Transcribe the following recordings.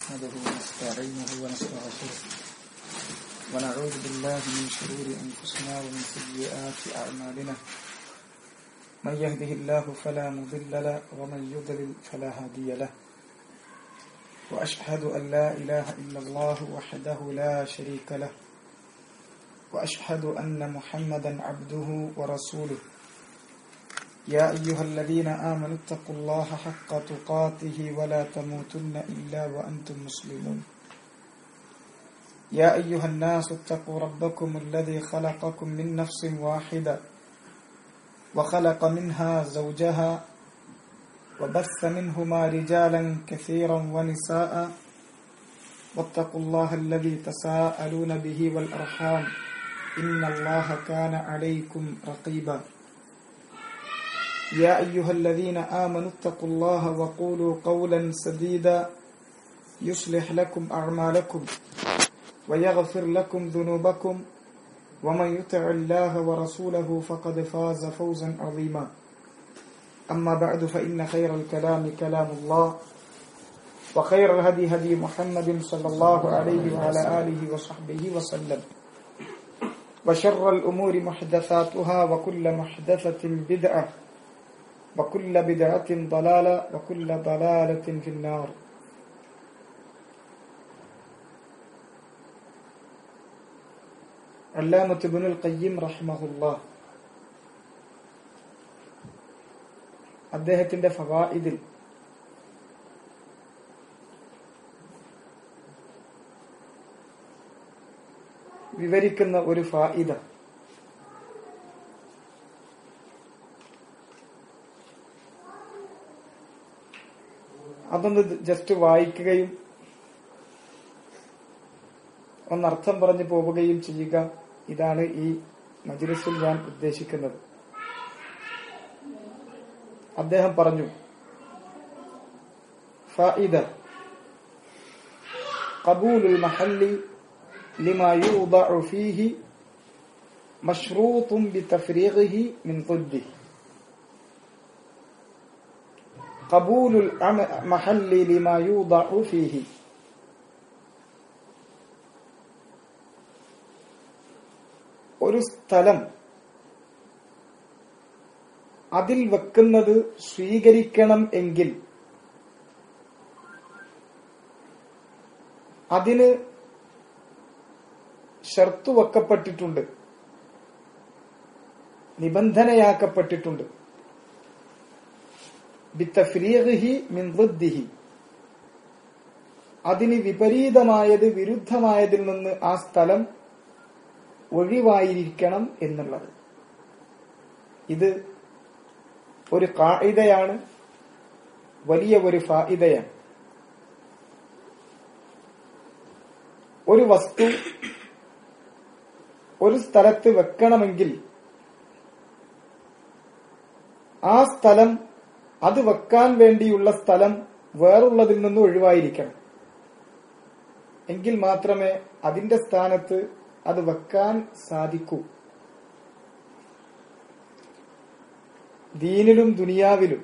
نحمده ونستعينه ونستغفره ونعوذ بالله من شرور أنفسنا ومن سيئات أعمالنا من يهده الله فلا مضل له ومن يضلل فلا هادي له وأشهد أن لا إله إلا الله وحده لا شريك له وأشهد أن محمدا عبده ورسوله يا أيها الذين آمنوا اتقوا الله حق تقاته ولا تموتن إلا وأنتم مسلمون يا أيها الناس اتقوا ربكم الذي خلقكم من نفس واحدة وخلق منها زوجها وبث منهما رجالا كثيرا ونساء واتقوا الله الذي تساءلون به والأرحام إن الله كان عليكم رقيبا يا أيها الذين آمنوا اتقوا الله وقولوا قولا سديدا يصلح لكم أعمالكم ويغفر لكم ذنوبكم ومن يطع الله ورسوله فقد فاز فوزا عظيما أما بعد فإن خير الكلام كلام الله وخير الهدي هدي محمد صلى الله عليه وعلى آله وصحبه وسلم وشر الأمور محدثاتها وكل محدثة بدعة وكل بدعة ضلالة وكل ضلالة في النار علامة ابن القيم رحمه الله അദ്ദേഹത്തിന്റെ ഫവായിദിൽ വിവരിക്കുന്ന ഒരു ഫായിദ അതൊന്ന് ജസ്റ്റ് വായിക്കുകയും ഒന്നർത്ഥം പറഞ്ഞു പോവുകയും ചെയ്യുക ഇതാണ് ഈ മജ്ലിസിൽ ഞാൻ ഉദ്ദേശിക്കുന്നത് അദ്ദേഹം പറഞ്ഞു ഫായിദ قبول المحل لما يوضع فيه مشروط بتفريغه من ضده قبول المحل لما يوضع فيه ഒരു സ്ഥലം അതിൽ വെക്കുന്നത് സ്വീകരിക്കണം എങ്കിൽ അതിന് ഷർത്തു വെക്കപ്പെട്ടിട്ടുണ്ട് നിബന്ധനയാക്കപ്പെട്ടിട്ടുണ്ട് ബിത്തഫ്രീഹി മിൻദിഹി അതിന് വിപരീതമായത് വിരുദ്ധമായതിൽ നിന്ന് ആ സ്ഥലം ഒഴിവായിരിക്കണം എന്നുള്ളത് ഇത് ഒരു കായിതയാണ് വലിയ ഒരു ഫായിദയാണ് ഒരു വസ്തു ഒരു സ്ഥലത്ത് വെക്കണമെങ്കിൽ ആ സ്ഥലം അത് വെക്കാൻ വേണ്ടിയുള്ള സ്ഥലം വേറുള്ളതിൽ നിന്ന് ഒഴിവായിരിക്കണം എങ്കിൽ മാത്രമേ അതിന്റെ സ്ഥാനത്ത് അത് വെക്കാൻ സാധിക്കൂ ദീനിലും ദുനിയാവിലും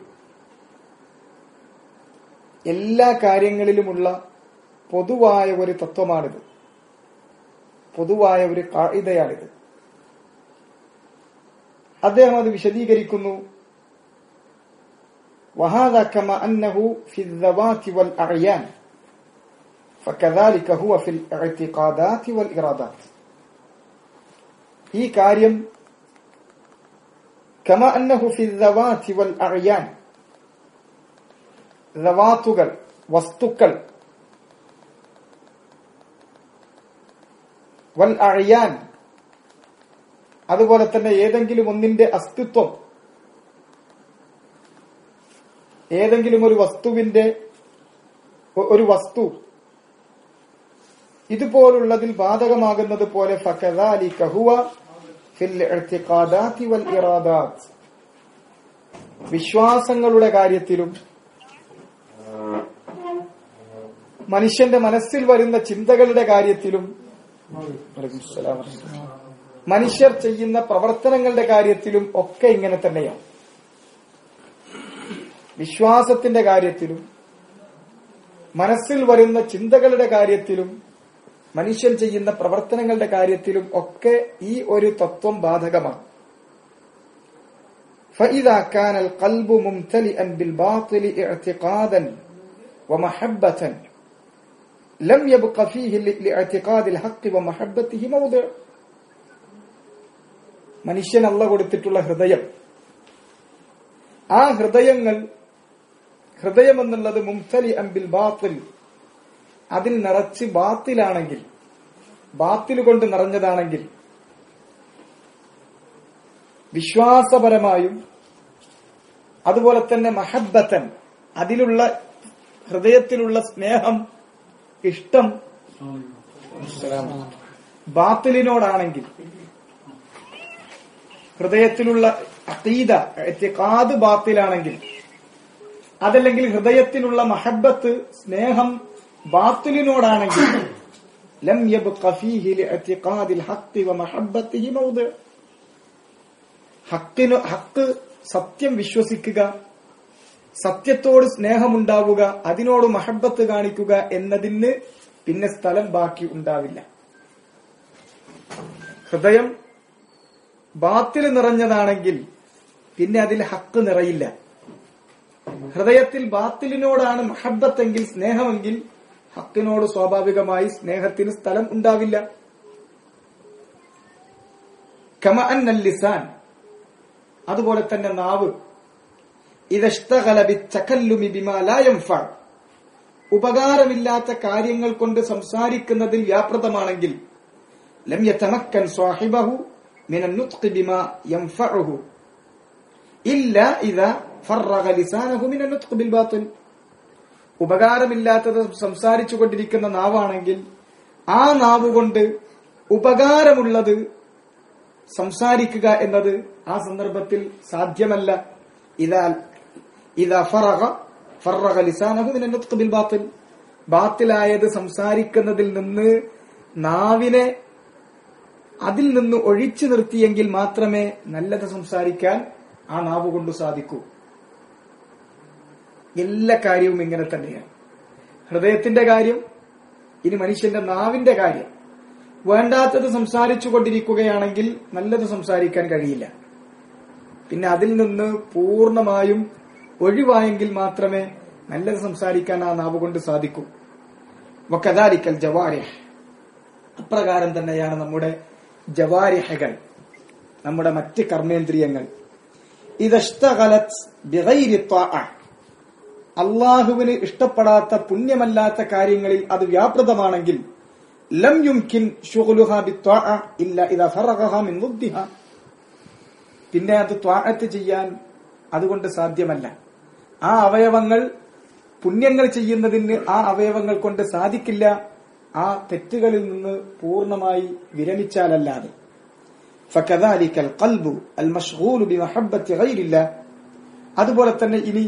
എല്ലാ കാര്യങ്ങളിലുമുള്ള പൊതുവായ ഒരു തത്വമാണിത് പൊതുവായ ഒരു കായിതയാണിത് അദ്ദേഹം അത് വിശദീകരിക്കുന്നു وهذا كما أنه في الذوات والأعيان فكذلك هو في الاعتقادات والإرادات ഈ കാര്യം കമ അന്നഹു ഫി ദവാത്തി വൽ അഅയാൻ ദവാത്തുകൾ വസ്തുക്കൾ വൽ അഅയാൻ അതുപോലെ തന്നെ ഏതെങ്കിലും ഒന്നിന്റെ അസ്തിത്വം ഏതെങ്കിലും ഒരു വസ്തുവിന്റെ ഒരു വസ്തു ഇതുപോലുള്ളതിൽ ബാധകമാകുന്നത് പോലെ ഫക്കദാലിക ഹുവ ഫിൽ ഇഅ്തിഖാദാതി വൽ ഇറാദാത്ത് വിശ്വാസങ്ങളുടെ കാര്യത്തിലും മനുഷ്യന്റെ മനസ്സിൽ വരുന്ന ചിന്തകളുടെ കാര്യത്തിലും മനുഷ്യർ ചെയ്യുന്ന പ്രവർത്തനങ്ങളുടെ കാര്യത്തിലും ഒക്കെ ഇങ്ങനെ തന്നെയാണ് വിശ്വാസത്തിന്റെ കാര്യത്തിലും മനസ്സിൽ വരുന്ന ചിന്തകളുടെ കാര്യത്തിലും മനുഷ്യൻ ചെയ്യുന്ന പ്രവർത്തനങ്ങളുടെ കാര്യത്തിലും ഒക്കെ ഈ ഒരു തത്വം ബാധകമാണ് فإذا كان القلب ممتلئا بالباطل اعتقادا ومحبة لم يبق فيه لاعتقاد الحق ومحبته موضع മനുഷ്യൻ അല്ല കൊടുത്തിട്ടുള്ള ഹൃദയം ആ ഹൃദയങ്ങൾ ഹൃദയം എന്നുള്ളത് മുംതലി അംബിൽ ബാത്തിൽ അതിൽ നിറച്ച് ബാത്തിലാണെങ്കിൽ ബാത്തിൽ കൊണ്ട് നിറഞ്ഞതാണെങ്കിൽ വിശ്വാസപരമായും അതുപോലെ തന്നെ മഹബത്തൻ അതിലുള്ള ഹൃദയത്തിലുള്ള സ്നേഹം ഇഷ്ടം ബാത്തിലിനോടാണെങ്കിൽ ഹൃദയത്തിലുള്ള അതീത കാത് ബാത്തിലാണെങ്കിൽ അതല്ലെങ്കിൽ ഹൃദയത്തിലുള്ള മഹബത്ത് സ്നേഹം ബാത്തിലിനോടാണെങ്കിൽ ലം യബ്ഖ ഫീഹി ലിഅതിഖാദിൽ ഹഖ് വമഹബ്ബത്തിഹി മൗദി ഹക്കിന് ഹക്ക് സത്യം വിശ്വസിക്കുക സത്യത്തോട് സ്നേഹമുണ്ടാവുക അതിനോട് മഹബത്ത് കാണിക്കുക എന്നതിന് പിന്നെ സ്ഥലം ബാക്കി ഉണ്ടാവില്ല ഹൃദയം ബാത്തിൽ നിറഞ്ഞതാണെങ്കിൽ പിന്നെ അതിൽ ഹക്ക് നിറയില്ല ഹൃദയത്തിൽ ബാത്തിലിനോടാണ് മഹബത്തെങ്കിൽ സ്നേഹമെങ്കിൽ ഹക്കിനോട് സ്വാഭാവികമായി സ്നേഹത്തിന് സ്ഥലം ഉണ്ടാവില്ല കമ അന്നൽ ലിസാൻ അതുപോലെ തന്നെ നാവ് ഉപകാരമില്ലാത്ത കാര്യങ്ങൾ കൊണ്ട് സംസാരിക്കുന്നതിൽ വ്യാപൃതമാണെങ്കിൽ ലം യതമക്കൻ സ്വാഹിബഹു മിന നുത്ഖി ബിമാ യൻഫഉഹു ഇല്ല ഇദാ ഫറഗ ലിസാനഹു മിന നുത്ഖി ബിൽ ബാത്തിൽ ഉപകാരമില്ലാത്തത് സംസാരിച്ചു കൊണ്ടിരിക്കുന്ന നാവാണെങ്കിൽ ആ നാവ് കൊണ്ട് ഉപകാരമുള്ളത് സംസാരിക്കുക എന്നത് ആ സന്ദർഭത്തിൽ സാധ്യമല്ല ഇതാ ഇതാ ഫറഗ ഫറഗ ലിസാനഹു മിന നുത്ഖി ബിൽ ബാത്തിൽ ബാത്തിലായത് സംസാരിക്കുന്നതിൽ നിന്ന് നാവിനെ അതിൽ നിന്ന് ഒഴിച്ചു നിർത്തിയെങ്കിൽ മാത്രമേ നല്ലത് സംസാരിക്കാൻ ആ നാവ് കൊണ്ട് സാധിക്കൂ എല്ലാ കാര്യവും ഇങ്ങനെ തന്നെയാണ് ഹൃദയത്തിന്റെ കാര്യം ഇനി മനുഷ്യന്റെ നാവിന്റെ കാര്യം വേണ്ടാത്തത് സംസാരിച്ചു കൊണ്ടിരിക്കുകയാണെങ്കിൽ നല്ലത് സംസാരിക്കാൻ കഴിയില്ല പിന്നെ അതിൽ നിന്ന് പൂർണ്ണമായും ഒഴിവായെങ്കിൽ മാത്രമേ നല്ലത് സംസാരിക്കാൻ ആ നാവ് കൊണ്ട് സാധിക്കൂ വക്കദാലിക്കൽ ജവാരിഹ് അപ്രകാരം തന്നെയാണ് നമ്മുടെ ജവാരിഹകൾ നമ്മുടെ മറ്റ് കർമ്മേന്ദ്രിയങ്ങൾ ഇതഷ്ടകലത് ബിഗൈരി ത്വാഅ അള്ളാഹുവിന് ഇഷ്ടപ്പെടാത്ത പുണ്യമല്ലാത്ത കാര്യങ്ങളിൽ അത് വ്യാപൃതമാണെങ്കിൽ ലം യുംകിൻ ഷുഗ്ലുഹ ബിത്വാഅ ഇല്ല ഇദാ ഫറഗഹ മിൻ വുദ്ദിഹ പിന്നെ അത് ത്വാഅത്ത് ചെയ്യാൻ അതുകൊണ്ട് സാധ്യമല്ല ആ അവയവങ്ങൾ പുണ്യങ്ങൾ ചെയ്യുന്നതിന് ആ അവയവങ്ങൾ കൊണ്ട് സാധിക്കില്ല ആ തെറ്റുകളിൽ നിന്ന് പൂർണ്ണമായി വിരമിച്ചാലല്ലാതെ فكذلك القلب المشغول بمحبة غير الله അതുപോലെ തന്നെ ഇനി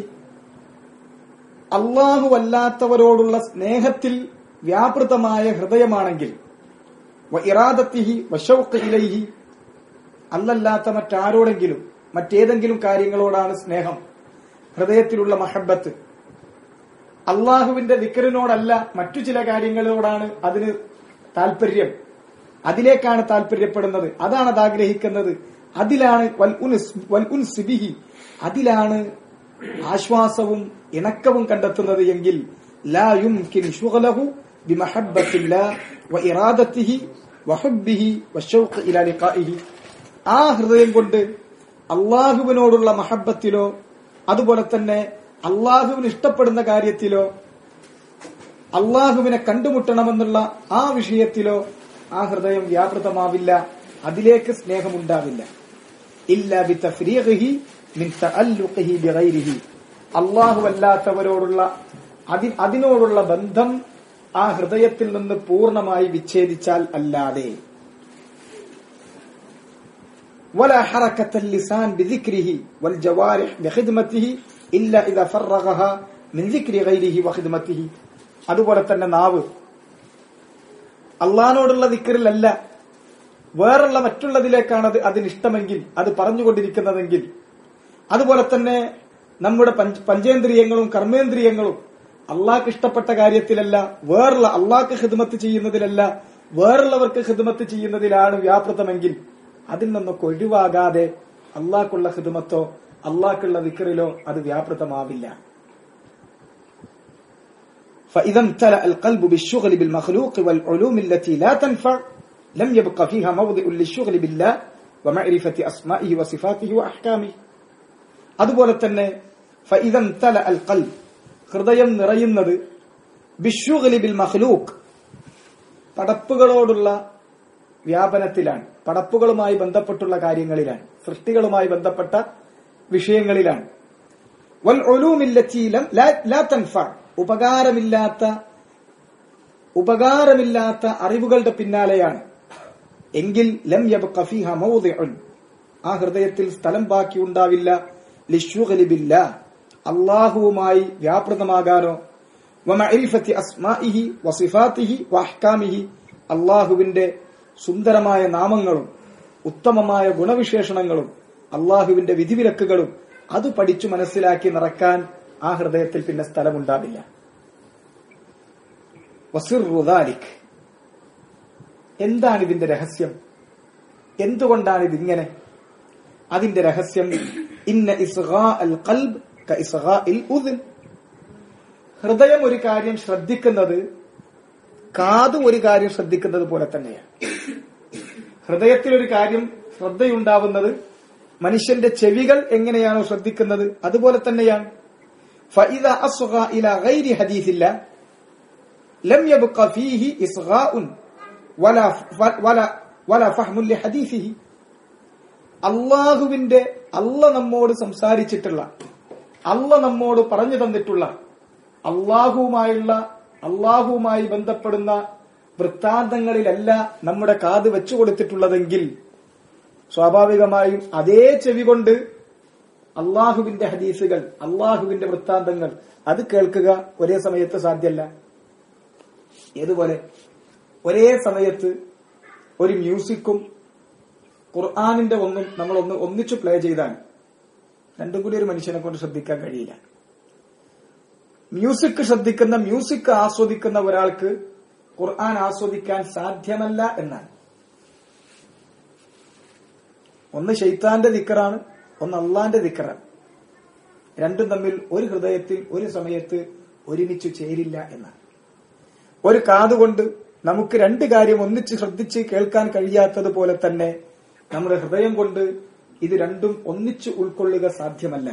അള്ളാഹു അല്ലാത്തവരോടുള്ള സ്നേഹത്തിൽ വ്യാപൃതമായ ഹൃദയമാണെങ്കിൽ ഇറാദത്തിഹി വശൗക്ക് ഇലൈഹി അല്ലല്ലാത്ത മറ്റാരോടെങ്കിലും മറ്റേതെങ്കിലും കാര്യങ്ങളോടാണ് സ്നേഹം ഹൃദയത്തിലുള്ള മഹബത്ത് അള്ളാഹുവിന്റെ വിക്കറിനോടല്ല മറ്റു ചില കാര്യങ്ങളോടാണ് അതിന് താല്പര്യം അതിലേക്കാണ് താല്പര്യപ്പെടുന്നത് അതാണ് അത് ആഗ്രഹിക്കുന്നത് അതിലാണ് വൽ ഉൻസ് വൽ ഉൻസിബിഹി അതിലാണ് ആശ്വാസവും ഇണക്കവും കണ്ടെത്തുന്നത് എങ്കിൽ ലാ യുംകിൻ ശുഗ്ലഹു ബിമഹബ്ബത്തില്ലാ വഇറാദത്തിഹി വഹബ്ബിഹി വശൗഖ് ഇലാ ലിഖാഇഹി ആ ഹൃദയം കൊണ്ട് അള്ളാഹുവിനോടുള്ള മഹബത്തിലോ അതുപോലെ തന്നെ അള്ളാഹുവിന് ഇഷ്ടപ്പെടുന്ന കാര്യത്തിലോ അള്ളാഹുവിനെ കണ്ടുമുട്ടണമെന്നുള്ള ആ വിഷയത്തിലോ ആ ഹൃദയം വ്യാപൃതമാവില്ല അതിലേക്ക് സ്നേഹമുണ്ടാവില്ല ഇല്ല ബി തഫ്രീഖിഹി മിൻ തഅല്ലുഖിഹി ബിഗൈരിഹി അള്ളാഹു അല്ലാത്തവരോടുള്ള അതി അതിനോടുള്ള ബന്ധം ആ ഹൃദയത്തിൽ നിന്ന് പൂർണ്ണമായി വിച്ഛേദിച്ചാൽ അല്ലാതെ ولا حركة اللسان بذكره والجوارح بخدمته إلا إذا فرغها من ذكر غيره وخدمته അതുപോലെ തന്നെ നാവ് അള്ളഹാനോടുള്ള ദിക്കറിലല്ല വേറുള്ള മറ്റുള്ളതിലേക്കാണ് അത് അതിനിഷ്ടമെങ്കിൽ അത് പറഞ്ഞുകൊണ്ടിരിക്കുന്നതെങ്കിൽ അതുപോലെ തന്നെ നമ്മുടെ പഞ്ചേന്ദ്രിയങ്ങളും കർമ്മേന്ദ്രിയങ്ങളും അള്ളാഹ്ക്ക് ഇഷ്ടപ്പെട്ട കാര്യത്തിലല്ല വേറുള്ള അള്ളാഹ്ക്ക് ഹിദ്മത്ത് ചെയ്യുന്നതിലല്ല വേറുള്ളവർക്ക് ഹിദ്മത്ത് ചെയ്യുന്നതിലാണ് വ്യാപൃതമെങ്കിൽ അതിൽ നിന്നൊക്കെ ഒഴിവാകാതെ അള്ളാഹ്ക്കുള്ള ഹിദ്മത്തോ അള്ളാഹ്ക്കുള്ള വിക്റിലോ അത് വ്യാപൃതമാവില്ല فإذا امتلأ القلب بالشغل بالمخلوق والعلوم التي لا تنفع لم يبق فيها موضع للشغل بالله ومعرفة أسمائه وصفاته وأحكامه അതുപോലെ തന്നെ فإذا امتلأ القلب ഹൃദയം നിറയുന്നത് ബിഷുഗലി ബിൽ മഖ്ലൂക്ക് പടപ്പുകളോടുള്ള വ്യാപനത്തിലാണ് പടപ്പുകളുമായി ബന്ധപ്പെട്ടുള്ള കാര്യങ്ങളിലാണ് സൃഷ്ടികളുമായി ബന്ധപ്പെട്ട വിഷയങ്ങളിലാണ് വൽ ഒലൂമില്ലത്തി ലം ലാ- ലാ തൻഫ ഉപകാരമില്ലാത്ത ഉപകാരമില്ലാത്ത അറിവുകളുടെ പിന്നാലെയാണ് എങ്കിൽ ലം യബ്ഖ ഫീഹ മൗദിഉൻ ആ ഹൃദയത്തിൽ സ്ഥലം ബാക്കി ഉണ്ടാവില്ല ലിശ്ശുഗലി ബില്ലാ അള്ളാഹുവുമായി വ്യാപൃതമാകാനോ വമഅരിഫത്തി അസ്മാഇഹി വസിഫാത്തിഹി വഅഹ്കാമിഹി അള്ളാഹുവിന്റെ സുന്ദരമായ നാമങ്ങളും ഉത്തമമായ ഗുണവിശേഷണങ്ങളും അള്ളാഹുവിന്റെ വിധിവിലക്കുകളും അത് പഠിച്ചു മനസ്സിലാക്കി നിറക്കാൻ ആ ഹൃദയത്തിൽ പിന്നെ സ്ഥലമുണ്ടാവില്ല വസിറു ദാലിക് എന്താണ് ഇതിന്റെ രഹസ്യം എന്തുകൊണ്ടാണ് ഇതിങ്ങനെ അതിന്റെ രഹസ്യം ഇന്ന ഇസ്ഗാ അൽ ഖൽബ് ക ഇസ്ഗാ ഇൽ ഉദ്ൻ ഹൃദയം ഒരു കാര്യം ശ്രദ്ധിക്കുന്നത് കാത് ഒരു കാര്യം ശ്രദ്ധിക്കുന്നത് പോലെ തന്നെയാണ് ഹൃദയത്തിൽ ഒരു കാര്യം ശ്രദ്ധയുണ്ടാവുന്നത് മനുഷ്യന്റെ ചെവികൾ എങ്ങനെയാണോ ശ്രദ്ധിക്കുന്നത് അതുപോലെ തന്നെയാണ് ഫഇദ അസ്ഗ ഇല ഗൈരി ഹദീസില്ല ലം യബ്ഖ ഫീഹി ഇസ്ഗാഉൻ വല വല വല ഫഹ്മുൻ ലിഹദീസിഹി അള്ളാഹുവിന്റെ അല്ല നമ്മോട് സംസാരിച്ചിട്ടുള്ള അല്ല നമ്മോട് പറഞ്ഞു തന്നിട്ടുള്ള അള്ളാഹുവുമായുള്ള അള്ളാഹുവുമായി ബന്ധപ്പെടുന്ന വൃത്താന്തങ്ങളിലല്ല നമ്മുടെ കാത് വെച്ചു കൊടുത്തിട്ടുള്ളതെങ്കിൽ സ്വാഭാവികമായും അതേ ചെവി കൊണ്ട് അള്ളാഹുവിന്റെ ഹദീസുകൾ അള്ളാഹുവിന്റെ വൃത്താന്തങ്ങൾ അത് കേൾക്കുക ഒരേ സമയത്ത് സാധ്യല്ല ഏതുപോലെ ഒരേ സമയത്ത് ഒരു മ്യൂസിക്കും ഖുർആാനിന്റെ ഒന്നും നമ്മൾ ഒന്ന് ഒന്നിച്ചു പ്ലേ ചെയ്താൽ രണ്ടും കൂടി ഒരു മനുഷ്യനെ കൊണ്ട് ശ്രദ്ധിക്കാൻ കഴിയില്ല മ്യൂസിക് ശ്രദ്ധിക്കുന്ന മ്യൂസിക് ആസ്വദിക്കുന്ന ഒരാൾക്ക് ഖുർആൻ ആസ്വദിക്കാൻ സാധ്യമല്ല എന്നാണ് ഒന്ന് ഷെയ്ത്താന്റെ ദിക്കറാണ് ഒന്ന് അള്ളാന്റെ ദിക്കറാണ് രണ്ടും തമ്മിൽ ഒരു ഹൃദയത്തിൽ ഒരു സമയത്ത് ഒരുമിച്ച് ചേരില്ല എന്നാണ് ഒരു കാതുകൊണ്ട് നമുക്ക് രണ്ട് കാര്യം ഒന്നിച്ച് ശ്രദ്ധിച്ച് കേൾക്കാൻ കഴിയാത്തതുപോലെ തന്നെ നമ്മുടെ ഹൃദയം കൊണ്ട് ഇത് രണ്ടും ഒന്നിച്ച് ഉൾക്കൊള്ളുക സാധ്യമല്ല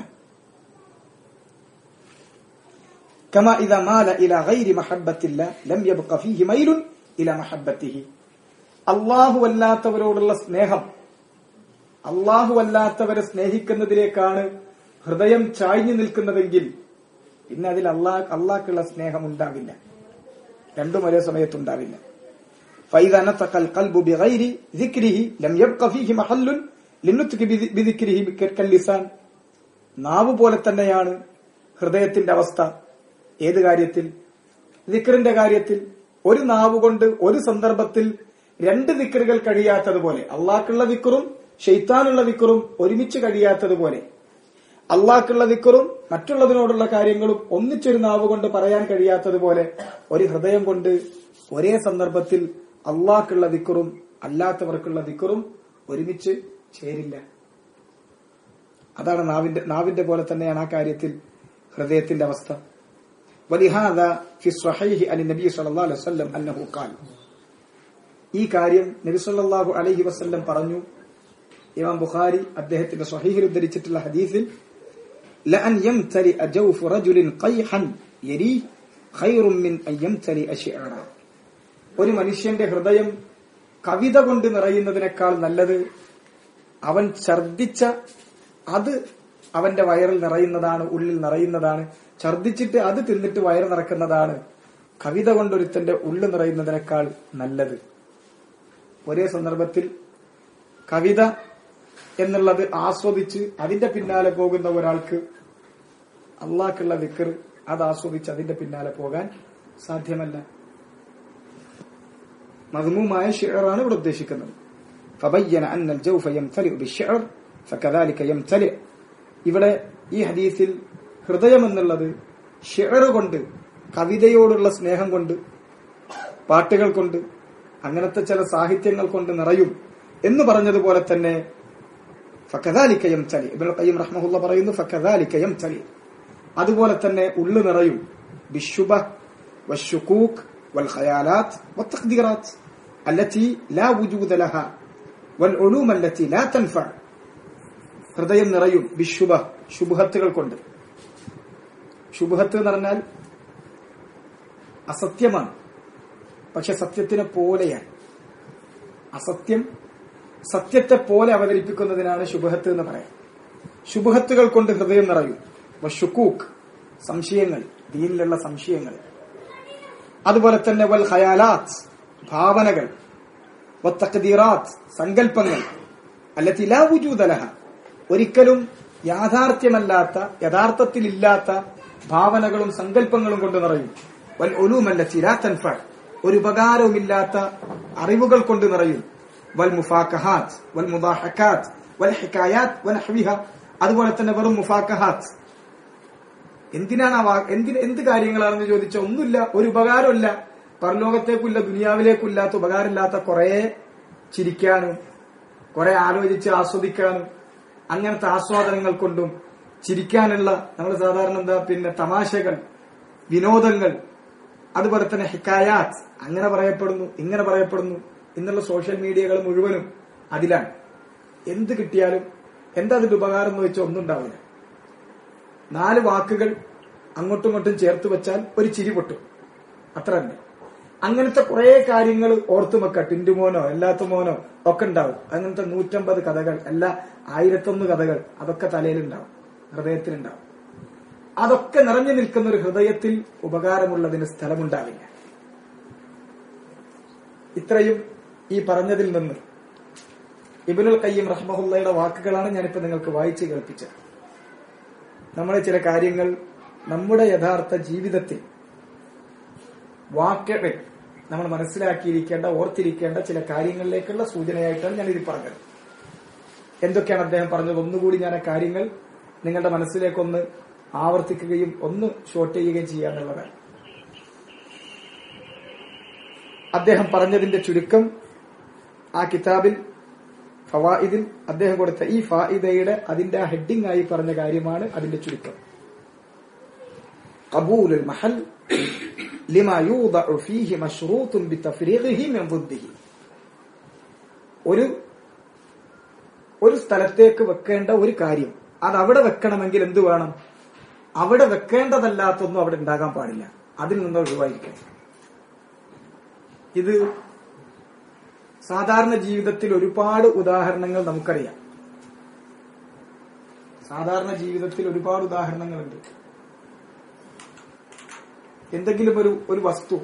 كما إذا مال إلى غير محبة الله لم يبق فيه ميل إلى محبته അള്ളാഹു അല്ലാത്തവരോടുള്ള സ്നേഹം അള്ളാഹു അല്ലാത്തവരെ സ്നേഹിക്കുന്നതിലേക്കാണ് ഹൃദയം ചായ്ഞ്ഞു നിൽക്കുന്നതെങ്കിൽ പിന്നെ അതിൽ അള്ളാഹ് അള്ളാഹ്ക്കുള്ള സ്നേഹം ഉണ്ടാവില്ല രണ്ടും ഒരേ സമയത്തുണ്ടാവില്ല فإذا نطق القلب بغير ذكره لم يبق فيه محل للنطق بذكره كاللسان നാവ് പോലെ തന്നെയാണ് ഹൃദയത്തിന്റെ അവസ്ഥ ഏത് കാര്യത്തിൽ ദിക്റിന്റെ കാര്യത്തിൽ ഒരു നാവ് കൊണ്ട് ഒരു സന്ദർഭത്തിൽ രണ്ട് ദിക്റുകൾ കഴിയാത്തതുപോലെ അള്ളാഹ്ക്കുള്ള ദിക്റും ഷെയ്ത്താനുള്ള ദിക്റും ഒരുമിച്ച് കഴിയാത്തതുപോലെ അള്ളാഹ്ക്കുള്ള ദിക്റും മറ്റുള്ളതിനോടുള്ള കാര്യങ്ങളും ഒന്നിച്ചൊരു നാവ് കൊണ്ട് പറയാൻ കഴിയാത്തതുപോലെ ഒരു ഹൃദയം കൊണ്ട് ഒരേ സന്ദർഭത്തിൽ അള്ളാഹ്ക്കുള്ള ദിക്റും അല്ലാത്തവർക്കുള്ള ദിക്റും ഒരുമിച്ച് ചേരില്ല അതാണ് നാവിന്റെ നാവിന്റെ പോലെ തന്നെയാണ് ആ കാര്യത്തിൽ ഹൃദയത്തിന്റെ അവസ്ഥ ولهذا في الصحيح عن النبي صلى الله عليه وسلم أنه قال ഈ കാര്യം നബി സല്ലല്ലാഹു അലൈഹി വസല്ലം പറഞ്ഞു ഇമാം ബുഖാരി അദ്ദേഹത്തിന്റെ സ്വഹീഹിൽ ഉദ്ധരിച്ചിട്ടുള്ള ഹദീസിൽ لأن يمتلئ جوف رجل قيحا يريه خير من أن يمتلئ شعرا ഒരു മനുഷ്യന്റെ ഹൃദയം കവിത കൊണ്ട് നിറയുന്നതിനേക്കാൾ നല്ലത് അവൻ ഛർദിച്ച അത് അവന്റെ വയറിൽ നിറയുന്നതാണ് ഉള്ളിൽ നിറയുന്നതാണ് ഛർദിച്ചിട്ട് അത് തിന്നിട്ട് വയറ് നിറക്കുന്നതാണ് കവിത കൊണ്ടൊരുത്തന്റെ ഉള്ളു നിറയുന്നതിനേക്കാൾ നല്ലത് ഒരേ സന്ദർഭത്തിൽ കവിത എന്നുള്ളത് ആസ്വദിച്ച് അതിന്റെ പിന്നാലെ പോകുന്ന ഒരാൾക്ക് അള്ളാഹ്ക്കുള്ള വിക്കർ അത് ആസ്വദിച്ച് അതിന്റെ പിന്നാലെ പോകാൻ സാധ്യമല്ല മധുമുമായ ഷിയറാണ് ഇവിടെ ഉദ്ദേശിക്കുന്നത് فبين أن الجوف يمتلئ بالشعر فكذلك يمتلئ ഇവിടെ ഈ ഹദീസിൽ ഹൃദയം എന്നുള്ളത് ഷിയർ കൊണ്ട് കവിതയോടുള്ള സ്നേഹം കൊണ്ട് പാട്ടുകൾ കൊണ്ട് അങ്ങനത്തെ ചില സാഹിത്യങ്ങൾ കൊണ്ട് നിറയും എന്ന് പറഞ്ഞതുപോലെ തന്നെ ഫക്കദാലിക്കയം ചലി ഇബിൻ കയ്യം റഹ്മഹുല്ല പറയുന്നു ഫക്കദാലിക്കയം ചലി അതുപോലെ തന്നെ ഉള്ളു നിറയും ബിശുബ വശുക്കൂക്ക് والخيالات والتقديرات التي لا وجود لها والعلوم التي لا تنفع ഹൃദയം നിറയും ബിശുബ ശുഭഹത്തുകൾ കൊണ്ട് ശുഭഹത്ത് എന്ന് പറഞ്ഞാൽ അസത്യമാണ് പക്ഷെ സത്യത്തിനെ പോലെയാണ് അസത്യം സത്യത്തെ പോലെ അവതരിപ്പിക്കുന്നതിനാണ് ശുഭഹത്ത് എന്ന് പറയാം ശുഭഹത്തുകൾ കൊണ്ട് ഹൃദയം നിറയും ഷുക്കൂക്ക് സംശയങ്ങൾ ദീനിലുള്ള സംശയങ്ങൾ അതുപോലെ തന്നെ വൽ ഖയാലാത്ത് ഭാവനകൾ വത്തഖദീറാത്ത് സങ്കല്പങ്ങൾ അല്ലത്തി ലാ വുജൂദലഹ ഒരിക്കലും യാഥാർത്ഥ്യമല്ലാത്ത യഥാർത്ഥത്തിലില്ലാത്ത ഭാവനകളും സങ്കല്പങ്ങളും കൊണ്ട് നിറയും വൽ ഒലൂമല്ലത്തി ലാ തൻഫ ഒരു ഉപകാരവുമില്ലാത്ത അറിവുകൾ കൊണ്ട് നിറയും വൽ മുഫാക്കഹാത്ത് വൽ മുദാഹക്കാത്ത് വൽ ഹിക്കായാത്ത് വൽ ഹവിഹ അതുപോലെ തന്നെ വെറും മുഫാക്കഹാത്ത് എന്തിനാണ് ആ വാ- എന്തിന് എന്ത് കാര്യങ്ങളാണെന്ന് ചോദിച്ചാൽ ഒന്നുമില്ല ഒരു ഉപകാരമില്ല പരലോകത്തേക്കില്ല ദുനിയാവിലേക്കില്ലാത്ത ഉപകാരമില്ലാത്ത കുറെ ചിരിക്കാനും കുറെ ആലോചിച്ച് ആസ്വദിക്കാനും അങ്ങനത്തെ ആസ്വാദനങ്ങൾ കൊണ്ടും ചിരിക്കാനുള്ള നമ്മൾ സാധാരണ എന്താ പിന്നെ തമാശകൾ വിനോദങ്ങൾ അതുപോലെ തന്നെ ഹിക്കായാത്ത് അങ്ങനെ പറയപ്പെടുന്നു ഇങ്ങനെ പറയപ്പെടുന്നു എന്നുള്ള സോഷ്യൽ മീഡിയകൾ മുഴുവനും അതിലാണ് എന്ത് കിട്ടിയാലും എന്താ അതിന്റെ ഉപകാരം എന്ന് വെച്ചാൽ ഒന്നും ഉണ്ടാവില്ല നാല് വാക്കുകൾ അങ്ങോട്ടും ഇങ്ങോട്ടും ചേർത്ത് വെച്ചാൽ ഒരു ചിരി പൊട്ടും അത്ര തന്നെ അങ്ങനത്തെ കുറെ കാര്യങ്ങൾ ഓർത്തു വെക്ക ടിന്റുമോനോ എല്ലാത്ത മോനോ ഒക്കെ ഉണ്ടാവും അങ്ങനത്തെ നൂറ്റമ്പത് കഥകൾ അല്ല ആയിരത്തൊന്ന് കഥകൾ അതൊക്കെ തലയിലുണ്ടാവും ഹൃദയത്തിലുണ്ടാവും അതൊക്കെ നിറഞ്ഞു നിൽക്കുന്ന ഒരു ഹൃദയത്തിൽ ഉപകാരമുള്ളതിന് സ്ഥലമുണ്ടാവില്ല ഇത്രയും ഈ പറഞ്ഞതിൽ നിന്ന് ഇബിനുൽ കയ്യം റഹ്മഹുല്ലയുടെ വാക്കുകളാണ് ഞാനിപ്പോ നിങ്ങൾക്ക് വായിച്ചു കേൾപ്പിച്ചത് നമ്മളെ ചില കാര്യങ്ങൾ നമ്മുടെ യഥാർത്ഥ ജീവിതത്തിൽ വാക്യങ്ങൾ നമ്മൾ മനസ്സിലാക്കിയിരിക്കേണ്ട ഓർത്തിരിക്കേണ്ട ചില കാര്യങ്ങളിലേക്കുള്ള സൂചനയായിട്ടാണ് ഞാൻ ഇത് പറഞ്ഞത് എന്തൊക്കെയാണ് അദ്ദേഹം പറഞ്ഞത് ഒന്നുകൂടി ഞാൻ ആ കാര്യങ്ങൾ നിങ്ങളുടെ മനസ്സിലേക്കൊന്ന് ആവർത്തിക്കുകയും ഒന്ന് ഷോർട്ട് ചെയ്യുകയും ചെയ്യാന്നുള്ളതാണ് അദ്ദേഹം പറഞ്ഞതിന്റെ ചുരുക്കം ആ കിതാബിൽ ഫവായിദിൽ അദ്ദേഹം കൊടുത്ത ഈ ഫായിദയുടെ അതിന്റെ ആ ഹെഡിംഗ് ആയി പറഞ്ഞ കാര്യമാണ് അതിന്റെ ചുരുക്കം قبول المحل لما يوضع فيه مشروط بتفريغه من ضده ഒരു ഒരു സ്ഥലത്തേക്ക് വെക്കേണ്ട ഒരു കാര്യം അത് അവിടെ വെക്കണമെങ്കിൽ എന്ത് വേണം അവിടെ വെക്കേണ്ടതല്ലാത്തൊന്നും അവിടെ ഉണ്ടാകാൻ പാടില്ല അതിൽ നിന്ന് ഒഴിവായിരിക്കണം ഇത് സാധാരണ ജീവിതത്തിൽ ഒരുപാട് ഉദാഹരണങ്ങൾ നമുക്കറിയാം സാധാരണ ജീവിതത്തിൽ ഒരുപാട് ഉദാഹരണങ്ങളുണ്ട് എന്തെങ്കിലും ഒരു ഒരു വസ്തു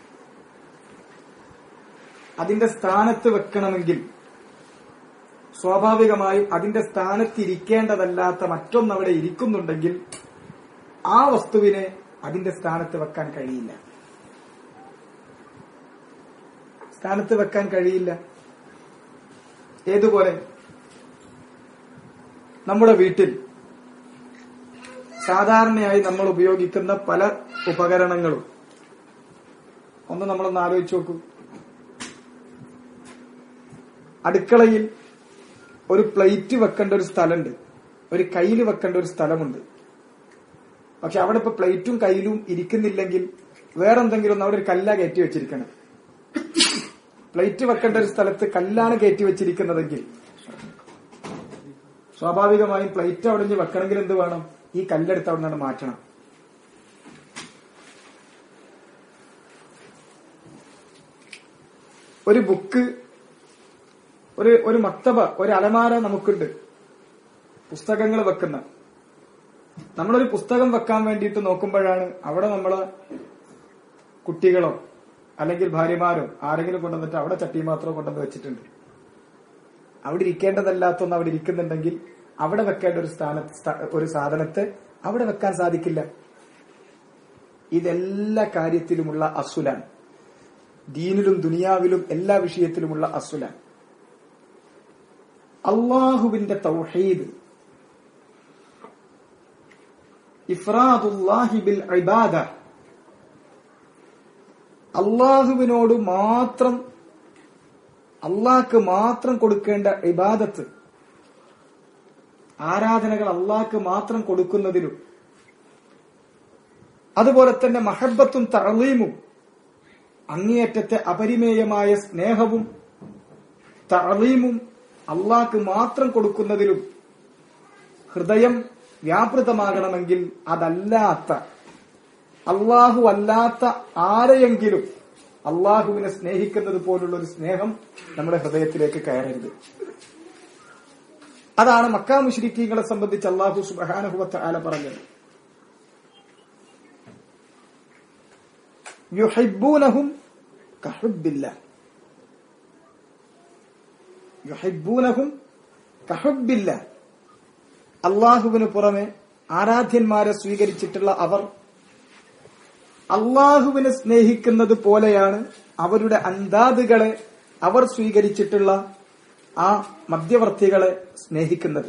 അതിന്റെ സ്ഥാനത്ത് വെക്കണമെങ്കിൽ സ്വാഭാവികമായും അതിന്റെ സ്ഥാനത്ത് ഇരിക്കേണ്ടതല്ലാത്ത മറ്റൊന്ന് അവിടെ ഇരിക്കുന്നുണ്ടെങ്കിൽ ആ വസ്തുവിനെ അതിന്റെ സ്ഥാനത്ത് വെക്കാൻ കഴിയില്ല സ്ഥാനത്ത് വെക്കാൻ കഴിയില്ല ഏതുപോലെ നമ്മുടെ വീട്ടിൽ സാധാരണയായി നമ്മൾ ഉപയോഗിക്കുന്ന പല ഉപകരണങ്ങളും ഒന്ന് നമ്മളൊന്ന് ആലോചിച്ച് നോക്കൂ അടുക്കളയിൽ ഒരു പ്ലേറ്റ് വെക്കേണ്ട ഒരു സ്ഥലമുണ്ട് ഒരു കയ്യിൽ വെക്കേണ്ട ഒരു സ്ഥലമുണ്ട് പക്ഷെ അവിടെ ഇപ്പൊ പ്ലേറ്റും കയ്യിലും ഇരിക്കുന്നില്ലെങ്കിൽ വേറെന്തെങ്കിലും ഒന്ന് അവിടെ ഒരു കല്ല കയറ്റി വെച്ചിരിക്കണം പ്ലേറ്റ് വെക്കേണ്ട ഒരു സ്ഥലത്ത് കല്ലാണ് കയറ്റി വെച്ചിരിക്കുന്നതെങ്കിൽ സ്വാഭാവികമായും പ്ലേറ്റ് അവിടെ നിന്ന് വെക്കണമെങ്കിൽ എന്ത് വേണം ഈ കല്ലെടുത്ത് അവിടെ നിന്ന് മാറ്റണം ഒരു ബുക്ക് ഒരു ഒരു മക്തബ ഒരു അലമാര നമുക്കുണ്ട് പുസ്തകങ്ങൾ വെക്കുന്ന നമ്മളൊരു പുസ്തകം വെക്കാൻ വേണ്ടിയിട്ട് നോക്കുമ്പോഴാണ് അവിടെ നമ്മള് കുട്ടികളോ അല്ലെങ്കിൽ ഭാര്യമാരോ ആരെങ്കിലും കൊണ്ടുവന്നിട്ട് അവിടെ ചട്ടി മാത്രം കൊണ്ടുവന്ന് വെച്ചിട്ടുണ്ട് അവിടെ ഇരിക്കേണ്ടതല്ലാത്തൊന്ന് അവിടെ ഇരിക്കുന്നുണ്ടെങ്കിൽ അവിടെ വെക്കേണ്ട ഒരു സ്ഥാന സ്ഥ- ഒരു സാധനത്തെ അവിടെ വെക്കാൻ സാധിക്കില്ല ഇതെല്ലാ കാര്യത്തിലുമുള്ള അസുലാണ് ദീനിലും ദുനിയാവിലും എല്ലാ വിഷയത്തിലുമുള്ള അസുലാണ് അള്ളാഹുവിന്റെ തൗഹീദ് ഇഫ്രാദുല്ലാഹി ബിൽ ഇബാദ അള്ളാഹുവിനോട് മാത്രം അള്ളാഹ്ക്ക് മാത്രം കൊടുക്കേണ്ട ഇബാദത്ത് ആരാധനകൾ അള്ളാഹ്ക്ക് മാത്രം കൊടുക്കുന്നതിലും അതുപോലെ തന്നെ മഹബത്തും തളീമും അങ്ങേയറ്റത്തെ അപരിമേയമായ സ്നേഹവും തളീമും അള്ളാഹ്ക്ക് മാത്രം കൊടുക്കുന്നതിലും ഹൃദയം വ്യാപൃതമാകണമെങ്കിൽ അതല്ലാത്ത അള്ളാഹു അല്ലാത്ത ആരെയെങ്കിലും അള്ളാഹുവിനെ സ്നേഹിക്കുന്നത് പോലുള്ള ഒരു സ്നേഹം നമ്മുടെ ഹൃദയത്തിലേക്ക് കയറരുത് അതാണ് മക്കാ മുഷ്രിഖീങ്ങളെ സംബന്ധിച്ച് അള്ളാഹു സുബാനുഭവത്തെ ആല പറഞ്ഞത് യുഹൈബൂനഹും കഹുബില്ല യുഹൈബൂനഹും കഹുബില്ല അള്ളാഹുവിന് പുറമെ ആരാധ്യന്മാരെ സ്വീകരിച്ചിട്ടുള്ള അവർ അള്ളാഹുവിനെ സ്നേഹിക്കുന്നത് പോലെയാണ് അവരുടെ അന്താദുകളെ അവർ സ്വീകരിച്ചിട്ടുള്ള ആ മധ്യവർത്തികളെ സ്നേഹിക്കുന്നത്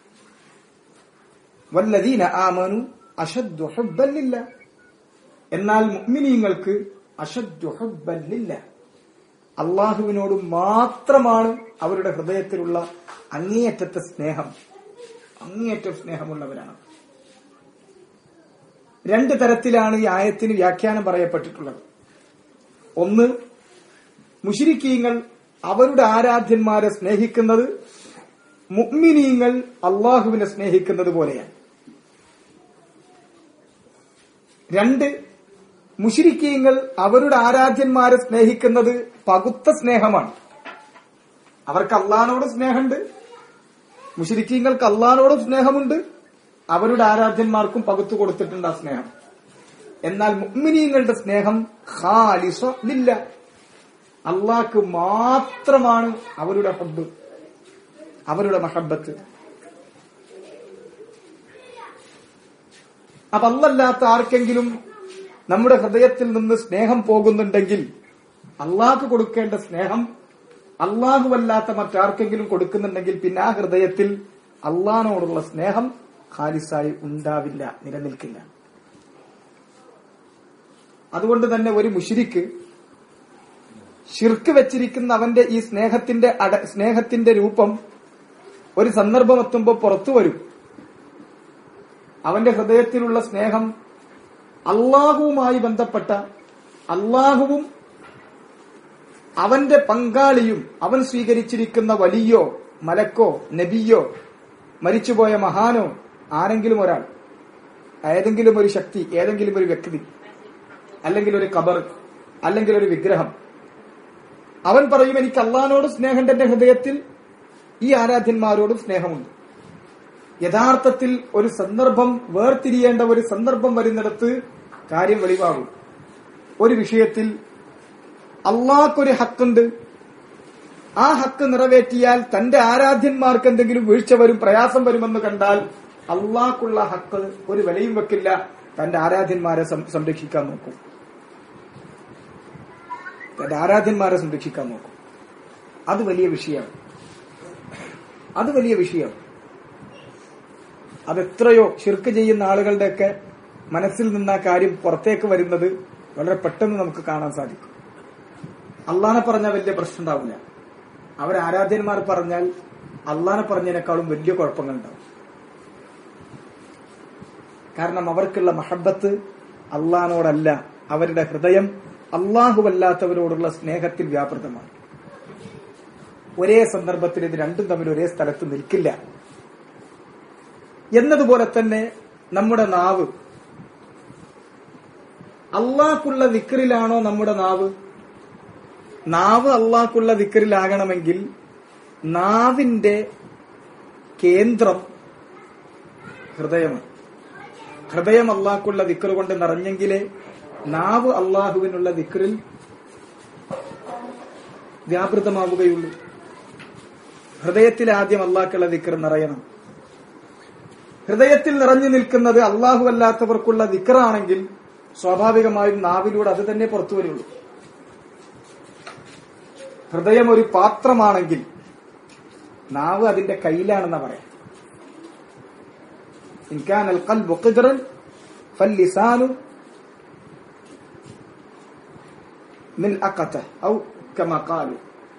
വല്ലദീന ആമനു അഷദ്ദു ഹുബ്ബല്ലില്ല എന്നാൽ മുഅ്മിനീങ്ങൾക്ക് അഷദ്ദു ഹുബ്ബല്ലില്ല അള്ളാഹുവിനോട് മാത്രമാണ് അവരുടെ ഹൃദയത്തിലുള്ള അങ്ങേയറ്റത്തെ സ്നേഹം അങ്ങേയറ്റം സ്നേഹമുള്ളവരാണ് രണ്ട് തരത്തിലാണ് ഈ ആയത്തിന് വ്യാഖ്യാനം പറയപ്പെട്ടിട്ടുള്ളത് ഒന്ന് മുഷിരിക്കീങ്ങൾ അവരുടെ ആരാധ്യന്മാരെ സ്നേഹിക്കുന്നത് മുഅ്മിനീങ്ങൾ അള്ളാഹുവിനെ സ്നേഹിക്കുന്നത് പോലെയാണ് രണ്ട് മുഷിരിക്കീങ്ങൾ അവരുടെ ആരാധ്യന്മാരെ സ്നേഹിക്കുന്നത് പകുത്ത സ്നേഹമാണ് അവർക്ക് അള്ളഹാനോട് സ്നേഹമുണ്ട് മുഷിരിക്കീങ്ങൾക്ക് അള്ളഹാനോടും സ്നേഹമുണ്ട് അവരുടെ ആരാധ്യന്മാർക്കും പകുത്തു കൊടുത്തിട്ടുണ്ട് ആ സ്നേഹം എന്നാൽ മുഅ്മിനീങ്ങളുടെ സ്നേഹം ഖാലിസ ലില്ല അള്ളാഹ്ക്ക് മാത്രമാണ് അവരുടെ ഹബ്ബ് അവരുടെ മഹബത്ത് അപ്പൊ അല്ലല്ലാത്ത ആർക്കെങ്കിലും നമ്മുടെ ഹൃദയത്തിൽ നിന്ന് സ്നേഹം പോകുന്നുണ്ടെങ്കിൽ അള്ളാഹ്ക്ക് കൊടുക്കേണ്ട സ്നേഹം അള്ളാഹുവല്ലാത്ത മറ്റാർക്കെങ്കിലും കൊടുക്കുന്നുണ്ടെങ്കിൽ പിന്നെ ആ ഹൃദയത്തിൽ അള്ളാഹിനോടുള്ള സ്നേഹം ഖാലിസായി ഉണ്ടാവില്ല നിലനിൽക്കില്ല അതുകൊണ്ട് തന്നെ ഒരു മുഷിരിക്ക് ഷിർക്ക് വെച്ചിരിക്കുന്ന അവന്റെ ഈ സ്നേഹത്തിന്റെ അട സ്നേഹത്തിന്റെ രൂപം ഒരു സന്ദർഭം എത്തുമ്പോൾ പുറത്തു വരും അവന്റെ ഹൃദയത്തിലുള്ള സ്നേഹം അള്ളാഹുവുമായി ബന്ധപ്പെട്ട അള്ളാഹുവും അവന്റെ പങ്കാളിയും അവൻ സ്വീകരിച്ചിരിക്കുന്ന വലിയോ മലക്കോ നബിയോ മരിച്ചുപോയ മഹാനോ ആരെങ്കിലും ഒരാൾ ഏതെങ്കിലും ഒരു ശക്തി ഏതെങ്കിലും ഒരു വ്യക്തി അല്ലെങ്കിൽ ഒരു കബർ അല്ലെങ്കിൽ ഒരു വിഗ്രഹം അവൻ പറയും എനിക്ക് അള്ളഹാനോട് സ്നേഹമുണ്ട് എന്റെ ഹൃദയത്തിൽ ഈ ആരാധ്യന്മാരോടും സ്നേഹമുണ്ട് യഥാർത്ഥത്തിൽ ഒരു സന്ദർഭം വേർതിരിയേണ്ട ഒരു സന്ദർഭം വരുന്നിടത്ത് കാര്യം വെളിവാകും ഒരു വിഷയത്തിൽ അള്ളാഹ്ക്കൊരു ഹക്കുണ്ട് ആ ഹക്ക് നിറവേറ്റിയാൽ തന്റെ ആരാധ്യന്മാർക്ക് എന്തെങ്കിലും വീഴ്ച വരും പ്രയാസം വരുമെന്ന് കണ്ടാൽ അള്ളാഹ്ക്കുള്ള ഹക്ക് ഒരു വിലയും വെക്കില്ല തന്റെ ആരാധ്യന്മാരെ സം- സംരക്ഷിക്കാൻ നോക്കും തന്റെ ആരാധ്യന്മാരെ സംരക്ഷിക്കാൻ നോക്കും അത് വലിയ വിഷയമാണ് അത് വലിയ വിഷയം അതെത്രയോ ശിർക്ക് ചെയ്യുന്ന ആളുകളുടെയൊക്കെ മനസ്സിൽ നിന്ന് ആ കാര്യം പുറത്തേക്ക് വരുന്നത് വളരെ പെട്ടെന്ന് നമുക്ക് കാണാൻ സാധിക്കും അള്ളാനെ പറഞ്ഞാൽ വലിയ പ്രശ്നം ഉണ്ടാവില്ല അവർ ആരാധ്യന്മാർ പറഞ്ഞാൽ അള്ളാനെ പറഞ്ഞതിനേക്കാളും വലിയ കുഴപ്പങ്ങളുണ്ടാവും കാരണം അവർക്കുള്ള മഹബത്ത് അള്ളഹാനോടല്ല അവരുടെ ഹൃദയം അള്ളാഹുവല്ലാത്തവരോടുള്ള സ്നേഹത്തിൽ വ്യാപൃതമാണ് ഒരേ സന്ദർഭത്തിൽ ഇത് രണ്ടും തമ്മിൽ ഒരേ സ്ഥലത്ത് നിൽക്കില്ല എന്നതുപോലെ തന്നെ നമ്മുടെ നാവ് അള്ളാഹ്ക്കുള്ള വിക്രിലാണോ നമ്മുടെ നാവ് നാവ് അള്ളാഹ്ക്കുള്ള വിക്രിലാകണമെങ്കിൽ നാവിന്റെ കേന്ദ്രം ഹൃദയമാണ് ഹൃദയം അള്ളാഹ്ക്കുള്ള വിക്ർ കൊണ്ട് നിറഞ്ഞെങ്കിലേ നാവ് അള്ളാഹുവിനുള്ള വിക്രിൽ വ്യാപൃതമാവുകയുള്ളൂ ഹൃദയത്തിൽ ആദ്യം അള്ളാഹ്ക്കുള്ള വിക്ർ നിറയണം ഹൃദയത്തിൽ നിറഞ്ഞു നിൽക്കുന്നത് അള്ളാഹു അല്ലാത്തവർക്കുള്ള വിക്റാണെങ്കിൽ സ്വാഭാവികമായും നാവിലൂടെ അത് തന്നെ പുറത്തു വരുള്ളൂ ഹൃദയം ഒരു പാത്രമാണെങ്കിൽ നാവ് അതിന്റെ കയ്യിലാണെന്ന് പറയാം ഇൻകാൻ അൽ ഖൽബു ഖിദ്റൻ ഫല്ലിസാനു മിൽ അക്കത്ത ഔ കമക്കാലു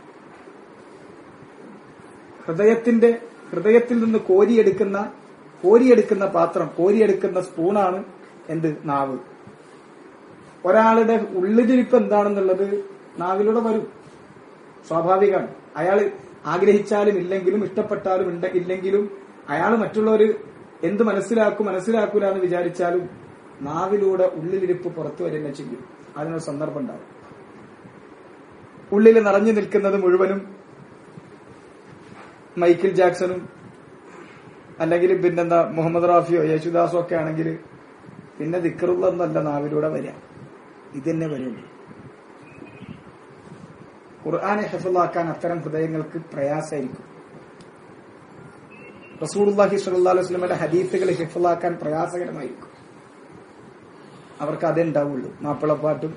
ഹൃദയത്തിന്റെ ഹൃദയത്തിൽ നിന്ന് കോരിയെടുക്കുന്ന കോരിയെടുക്കുന്ന പാത്രം കോരിയെടുക്കുന്ന സ്പൂണാണ് എന്ത് നാവ് ഒരാളുടെ ഉള്ളിലിരിപ്പ് എന്താണെന്നുള്ളത് നാവിലൂടെ വരും സ്വാഭാവികമാണ് അയാൾ ആഗ്രഹിച്ചാലും ഇല്ലെങ്കിലും ഇഷ്ടപ്പെട്ടാലും ഉണ്ട് ഇല്ലെങ്കിലും അയാൾ മറ്റുള്ളവർ എന്ത് മനസ്സിലാക്കും മനസ്സിലാക്കൂല എന്ന് വിചാരിച്ചാലും നാവിലൂടെ ഉള്ളിലിരിപ്പ് പുറത്തു വരുന്ന ചെയ്യും അതിനൊരു സന്ദർഭം ഉണ്ടാവും ഉള്ളിൽ നിറഞ്ഞു നിൽക്കുന്നത് മുഴുവനും മൈക്കിൾ ജാക്സണും അല്ലെങ്കിൽ പിന്നെന്താ മുഹമ്മദ് റാഫിയോ യേശുദാസോ ഒക്കെ ആണെങ്കിൽ പിന്നെ ദിക്കറുള്ളൊന്നല്ല നാവിലൂടെ വരിക ഇതന്നെ വരുള്ളൂ ഖുർആനെ ഹെഫലാക്കാൻ അത്തരം ഹൃദയങ്ങൾക്ക് പ്രയാസമായിരിക്കും റസൂർല്ലാഹി സല്ലാ അലൈഹി സ്വലമയുടെ ഹദീസുകൾ ഹിഫലാക്കാൻ പ്രയാസകരമായിരിക്കും അവർക്ക് അതേ ഉണ്ടാവുള്ളൂ മാപ്പിളപ്പാട്ടും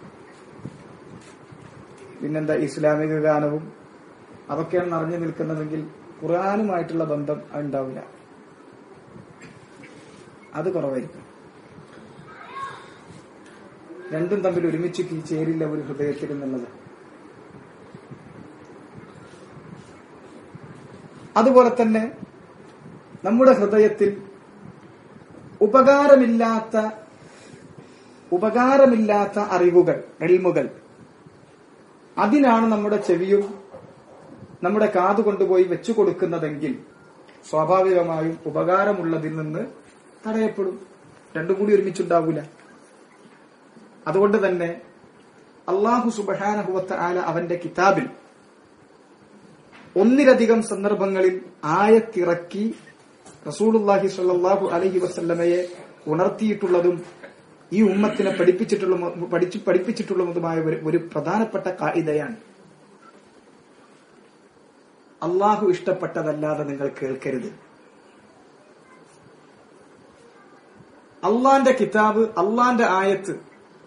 പിന്നെന്താ ഇസ്ലാമിക ഗാനവും അതൊക്കെയാണ് നിറഞ്ഞു നിൽക്കുന്നതെങ്കിൽ ഖുർആാനുമായിട്ടുള്ള ബന്ധം ഉണ്ടാവില്ല അത് കുറവായിരിക്കും രണ്ടും തമ്മിൽ ഒരുമിച്ച് ചേരില്ല ഒരു ഹൃദയത്തിൽ എന്നുള്ളത് അതുപോലെ തന്നെ നമ്മുടെ ഹൃദയത്തിൽ ഉപകാരമില്ലാത്ത ഉപകാരമില്ലാത്ത അറിവുകൾ എൽമുകൾ അതിനാണ് നമ്മുടെ ചെവിയും നമ്മുടെ കാത് കൊണ്ടുപോയി വെച്ചു കൊടുക്കുന്നതെങ്കിൽ സ്വാഭാവികമായും ഉപകാരമുള്ളതിൽ നിന്ന് തടയപ്പെടും രണ്ടും കൂടി ഒരുമിച്ചുണ്ടാവൂല അതുകൊണ്ട് തന്നെ അള്ളാഹു സുബഹാനഹുവത്ത ആല അവന്റെ കിതാബിൽ ഒന്നിലധികം സന്ദർഭങ്ങളിൽ ആയത്തിറക്കി റസൂലുല്ലാഹി സ്വല്ലല്ലാഹു അലൈഹി വസല്ലമയെ ഉണർത്തിയിട്ടുള്ളതും ഈ ഉമ്മത്തിനെ പഠിപ്പിച്ചിട്ടുള്ള പഠിച്ചു പഠിപ്പിച്ചിട്ടുള്ളതുമായ ഒരു ഒരു പ്രധാനപ്പെട്ട കായികയാണ് അള്ളാഹു ഇഷ്ടപ്പെട്ടതല്ലാതെ നിങ്ങൾ കേൾക്കരുത് അള്ളാന്റെ കിതാബ് അള്ളാന്റെ ആയത്ത്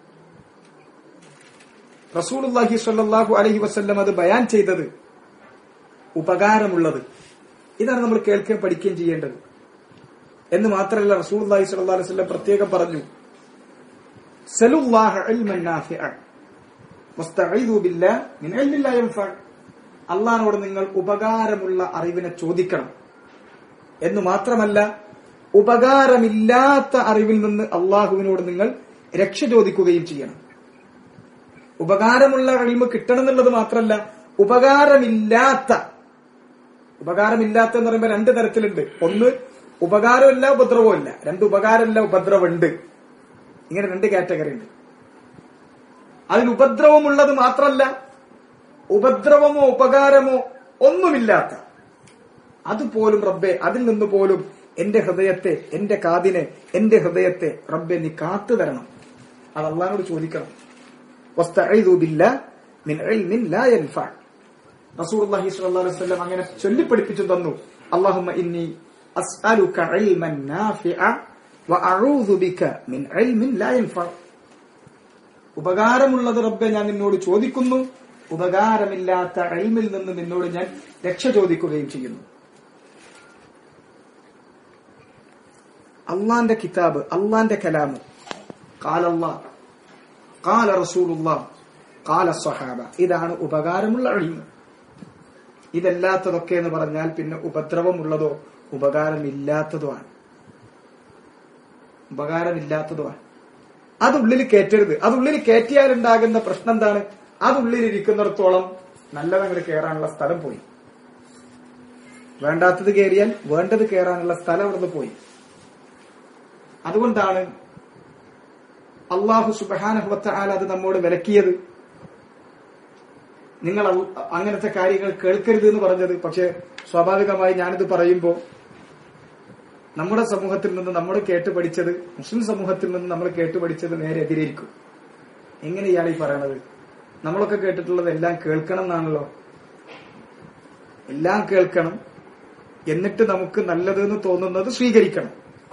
റസൂലുല്ലാഹി സ്വല്ലല്ലാഹു അലൈഹി വസല്ലം അത് ബയാൻ ചെയ്തത് ഉപകാരമുള്ളത് ഇതാണ് നമ്മൾ കേൾക്കുകയും പഠിക്കുകയും ചെയ്യേണ്ടത് എന്ന് മാത്രമല്ല റസൂൽ അള്ളാഹി സ്വല്ലല്ലാഹു അലൈഹി വസല്ലം പ്രത്യേകം പറഞ്ഞു സലുല്ലാഹ ഇൽമൻ നാഫിഅ വസ്തഈദു ബില്ലാഹ് മിൻ ഇൽമിൻ ലാ യൻഫഅ അള്ളാഹിനോട് നിങ്ങൾ ഉപകാരമുള്ള അറിവിനെ ചോദിക്കണം എന്ന് മാത്രമല്ല ഉപകാരമില്ലാത്ത അറിവിൽ നിന്ന് അള്ളാഹുവിനോട് നിങ്ങൾ രക്ഷ ചോദിക്കുകയും ചെയ്യണം ഉപകാരമുള്ള അറിവ് കിട്ടണം എന്നുള്ളത് മാത്രമല്ല ഉപകാരമില്ലാത്ത ഉപകാരമില്ലാത്ത എന്ന് പറയുമ്പോൾ രണ്ട് തരത്തിലുണ്ട് ഒന്ന് ഉപകാരമില്ല ഉപദ്രവമില്ല രണ്ട് ഉപകാരമില്ല ഉപദ്രവമുണ്ട് ഇങ്ങനെ രണ്ട് കാറ്റഗറി ഉണ്ട് അതിൽ ഉപദ്രവമുള്ളത് മാത്രമല്ല ഉപദ്രവമോ ഉപകാരമോ ഒന്നുമില്ലാത്ത അതുപോലും റബ്ബെ അതിൽ നിന്ന് പോലും എന്റെ ഹൃദയത്തെ എന്റെ കാതിനെ എന്റെ ഹൃദയത്തെ റബ്ബെ നീ കാത്തു തരണം അത് അള്ളഹാനോട് ചോദിക്കണം റസൂലുള്ളാഹി സ്വല്ലല്ലാഹു അലൈഹി വസല്ലം അങ്ങനെ ചൊല്ലിപ്പഠിപ്പിച്ചു തന്നു അല്ലാഹുമ്മ ഇന്നി അസ്അലുക ഇൽമൻ നാഫിഅ വഅഊദു ബിക മിൻ ഇൽമിൻ ലാ യൻഫഅ ഉപകാരമുള്ളത് റബ്ബെ ഞാൻ നിന്നോട് ചോദിക്കുന്നു ഉപകാരമില്ലാത്ത ഇൽമിൽ നിന്ന് നിന്നോട് ഞാൻ രക്ഷ ചോദിക്കുകയും ചെയ്യുന്നു അള്ളാന്റെ കിതാബ് അള്ളാന്റെ കലാമ് കാലല്ലാ കാല റസൂലുള്ള കാല സഹാബ ഇതാണ് ഉപകാരമുള്ള അഴിമ് ഇതല്ലാത്തതൊക്കെ എന്ന് പറഞ്ഞാൽ പിന്നെ ഉപദ്രവമുള്ളതോ ഉപകാരമില്ലാത്തതുമാണ് ഉപകാരമില്ലാത്തതുമാണ് അതുള്ളിൽ കയറ്റരുത് അതുള്ളിൽ കയറ്റിയാലുണ്ടാകുന്ന പ്രശ്നം എന്താണ് അതുള്ളിൽ ഇരിക്കുന്നിടത്തോളം നല്ലതങ്ങോട്ട് കയറാനുള്ള സ്ഥലം പോയി വേണ്ടാത്തത് കയറിയാൽ വേണ്ടത് കയറാനുള്ള സ്ഥലം അവിടുന്ന് പോയി അതുകൊണ്ടാണ് അള്ളാഹു സുബാനഹുവത്ത ആൽ അത് നമ്മോട് വിലക്കിയത് നിങ്ങൾ അങ്ങനത്തെ കാര്യങ്ങൾ കേൾക്കരുത് എന്ന് പറഞ്ഞത് പക്ഷെ സ്വാഭാവികമായി ഞാനിത് പറയുമ്പോൾ നമ്മുടെ സമൂഹത്തിൽ നിന്ന് നമ്മൾ കേട്ട് പഠിച്ചത് മുസ്ലിം സമൂഹത്തിൽ നിന്ന് നമ്മൾ കേട്ട് പഠിച്ചത് നേരെ എതിരേക്കും എങ്ങനെ ഇയാൾ ഈ പറയണത് നമ്മളൊക്കെ കേട്ടിട്ടുള്ളത് എല്ലാം കേൾക്കണം എന്നാണല്ലോ എല്ലാം കേൾക്കണം എന്നിട്ട് നമുക്ക് നല്ലതെന്ന് തോന്നുന്നത് സ്വീകരിക്കണം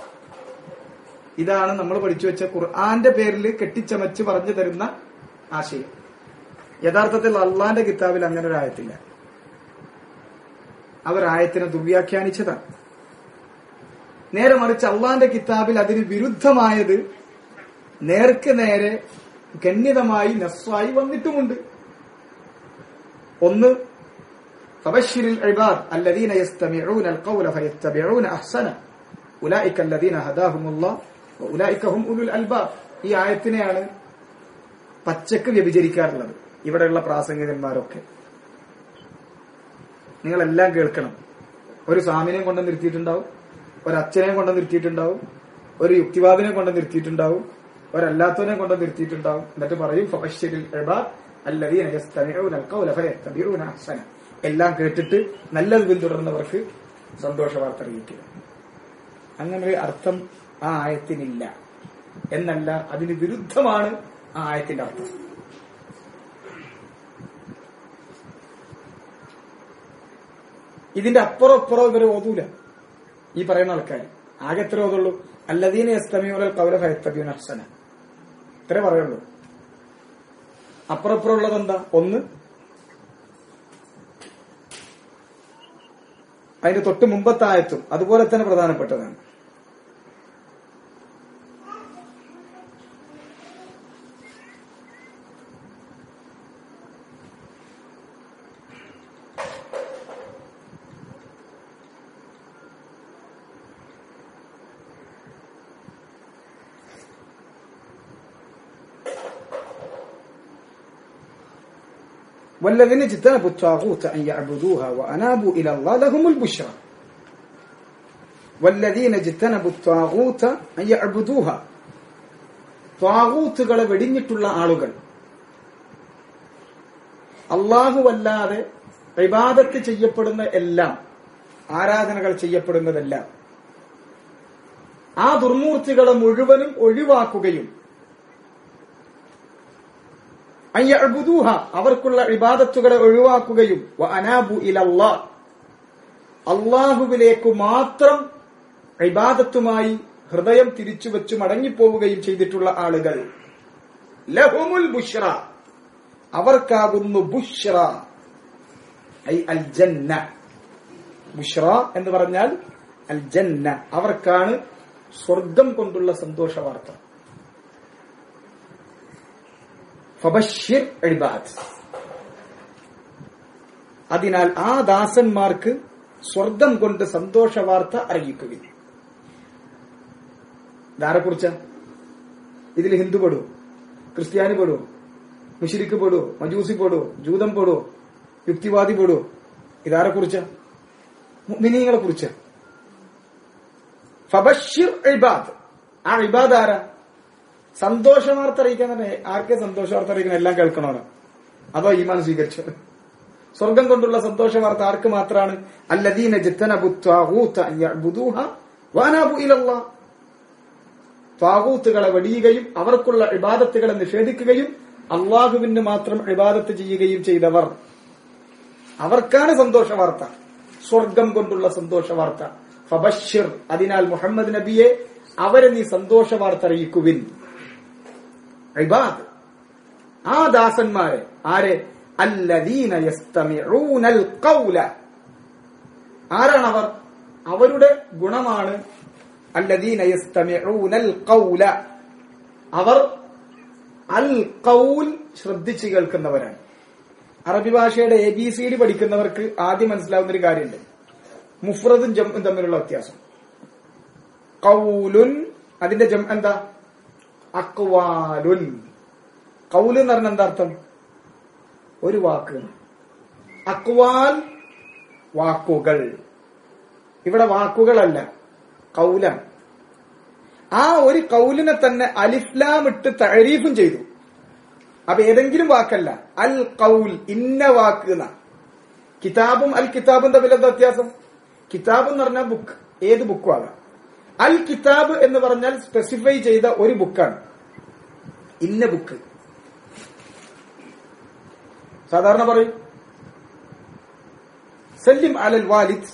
ഇതാണ് നമ്മൾ പഠിച്ചു വെച്ച ഖുർആന്റെ പേരിൽ കെട്ടിച്ചമച്ച് പറഞ്ഞു തരുന്ന ആശയം യഥാർത്ഥത്തിൽ അള്ളാന്റെ കിതാബിൽ അങ്ങനെ ഒരു ആയത്തില്ല അവർ ആയത്തിനെ ദുർവ്യാഖ്യാനിച്ചതാണ് നേരെ മറിച്ച് അള്ളാന്റെ കിതാബിൽ അതിന് വിരുദ്ധമായത് നേർക്ക് നേരെ ഗണ്യതമായി നസ്സായി വന്നിട്ടുമുണ്ട് ഒന്ന് فبشر العباد الذين يستمعون القول فيتبعون احسنه اولئك الذين هداهم الله واولئك هم اولو الالباب ഈ ആയത്തിനെയാണ് പച്ചക്ക് വ്യഭിചരിക്കാറുള്ളത് ഇവിടെയുള്ള പ്രാസംഗികന്മാരൊക്കെ നിങ്ങളെല്ലാം കേൾക്കണം ഒരു സ്വാമിനെയും കൊണ്ട് നിർത്തിയിട്ടുണ്ടാവും ഒരച്ഛനെയും കൊണ്ട് നിർത്തിയിട്ടുണ്ടാവും ഒരു യുക്തിവാദിനെ കൊണ്ട് നിർത്തിയിട്ടുണ്ടാവും ഒരല്ലാത്തവനെ കൊണ്ട് നിർത്തിയിട്ടുണ്ടാവും എന്നിട്ട് പറയും ഫബശ്ശിരിൽ ഇബാദ് അല്ലദീന യസ്തമിഊന അൽഖൗല ഫയത്തബിഊന അഹ്സന എല്ലാം കേട്ടിട്ട് നല്ലത് പിന്തുടർന്നവർക്ക് സന്തോഷ വാർത്ത അറിയിക്കുക അങ്ങനെ ഒരു അർത്ഥം ആ ആയത്തിനില്ല എന്നല്ല അതിന് വിരുദ്ധമാണ് ആ ആയത്തിന്റെ അർത്ഥം ഇതിന്റെ അപ്പുറം അപ്പുറം ഇവരെ ഓതൂല ഈ പറയുന്ന ആൾക്കാർ ആകെ എത്ര ഓതുള്ളൂ അല്ലദീന യസ്തമിയൂനൽ കൗല ഫയത്തബിയൂന അഹ്സന ഇത്രേ പറയുള്ളൂ അപ്പുറം അപ്പുറം ഉള്ളത് എന്താ ഒന്ന് അതിന്റെ തൊട്ട് മുമ്പത്തെ ആയത്തും അതുപോലെ തന്നെ പ്രധാനപ്പെട്ടതാണ് والذين اجتنبوا الطاغوت أن يعبدوها وأنابوا إلى الله لهم البشرى والذين اجتنبوا الطاغوت أن يعبدوها ത്വാകൂത്തുകളെ വെടിഞ്ഞിട്ടുള്ള ആളുകൾ അള്ളാഹുവല്ലാതെ ഇബാദത്ത് ചെയ്യപ്പെടുന്ന എല്ലാം ആരാധനകൾ ചെയ്യപ്പെടുന്നതെല്ലാം ആ ദുർമൂർത്തികളെ മുഴുവനും ഒഴിവാക്കുകയും അയ്യഅ്ബുദൂഹ അവർക്കുള്ള ഇബാദത്തുകളെ ഒഴിവാക്കുകയും വ അനാബു ഇലല്ലാ അള്ളാഹുവിലേക്ക് മാത്രം ഇബാദത്തുമായി ഹൃദയം തിരിച്ചു വെച്ച് മടങ്ങിപ്പോവുകയും ചെയ്തിട്ടുള്ള ആളുകൾ ലഹുമുൽ ബുഷ്റ അവർക്കാകുന്നു ബുഷ്റ ഐ അൽ ജന്ന ബുഷ്റ എന്ന് പറഞ്ഞാൽ അൽ ജന്ന അവർക്കാണ് സ്വർഗം കൊണ്ടുള്ള സന്തോഷ വാർത്ത ഫബഷിർ ഇബാദ് അതിനാൽ ആ ദാസന്മാർക്ക് സ്വർഗം കൊണ്ട് സന്തോഷ വാർത്ത അറിയിക്കുകയും ഇതാരെക്കുറിച്ച ഇതിൽ ഹിന്ദു പെടുവോ ക്രിസ്ത്യാനി പെടുവോ മുഷിരിക്ക് പെടുവോ മജൂസി പെടുവോ ജൂതം പെടുവോ യുക്തിവാദി പെടുവോ ഇതാരെ കുറിച്ച മിനിങ്ങളെ കുറിച്ച ഫബഷിർ ഇബാദ് ആ ഇബാദ് ആരാ സന്തോഷ വാർത്ത അറിയിക്കാൻ തന്നെ ആർക്കെ സന്തോഷ വാർത്ത അറിയിക്കണം എല്ലാം കേൾക്കണോനോ അതോ ഈമാൻ സ്വീകരിച്ചു സ്വർഗം കൊണ്ടുള്ള സന്തോഷ വാർത്ത ആർക്ക് മാത്രമാണ് അല്ലദീന ത്വാകൂത്തുകളെ വെടിയുകയും അവർക്കുള്ള ഇബാദത്തുകളെ നിഷേധിക്കുകയും അള്ളാഹുവിന് മാത്രം ഇബാദത്ത് ചെയ്യുകയും ചെയ്തവർ അവർക്കാണ് സന്തോഷ വാർത്ത സ്വർഗം കൊണ്ടുള്ള സന്തോഷ വാർത്ത ഫബഷിർ അതിനാൽ മുഹമ്മദ് നബിയെ അവരെ നീ സന്തോഷ വാർത്ത അറിയിക്കുവിൻ ഇബാദ് ആ ദാസന്മാരെ ആരെ അല്ലദീന യസ്തമിഊനൽ ഖൗല ആരാണ് അവർ അവരുടെ ഗുണമാണ് അല്ലദീന യസ്തമിഊനൽ ഖൗല അവർ അൽ ഖൗൽ ശ്രദ്ധിച്ചു കേൾക്കുന്നവരാണ് അറബി ഭാഷയുടെ എ ബി സി ഡി പഠിക്കുന്നവർക്ക് ആദ്യം മനസ്സിലാവുന്ന ഒരു കാര്യമുണ്ട് മുഫ്രദും ജംഉം തമ്മിലുള്ള വ്യത്യാസം കൗലുൻ അതിന്റെ ജം എന്താ അക്വാലുൻ കൗല് എന്ന് പറഞ്ഞ എന്താ അർത്ഥം ഒരു വാക്ക് അക്വാൽ വാക്കുകൾ ഇവിടെ വാക്കുകളല്ല കൗലാണ് ആ ഒരു കൗലിനെ തന്നെ അലിഫ്ലാം ഇട്ട് തഴരീഫും ചെയ്തു അപ്പൊ ഏതെങ്കിലും വാക്കല്ല അൽ കൗൽ ഇന്ന വാക്ക് എന്ന കിതാബും അൽ കിതാബും തമ്മിൽ എന്താ വ്യത്യാസം കിതാബ് എന്ന് പറഞ്ഞാൽ ബുക്ക് ഏത് ബുക്കും ആകാം അൽ കിതാബ് എന്ന് പറഞ്ഞാൽ സ്പെസിഫൈ ചെയ്ത ഒരു ബുക്കാണ് ഇന്ന ബുക്ക് സാധാരണ പറയും സല്ലിം അലൽ വാലിദ്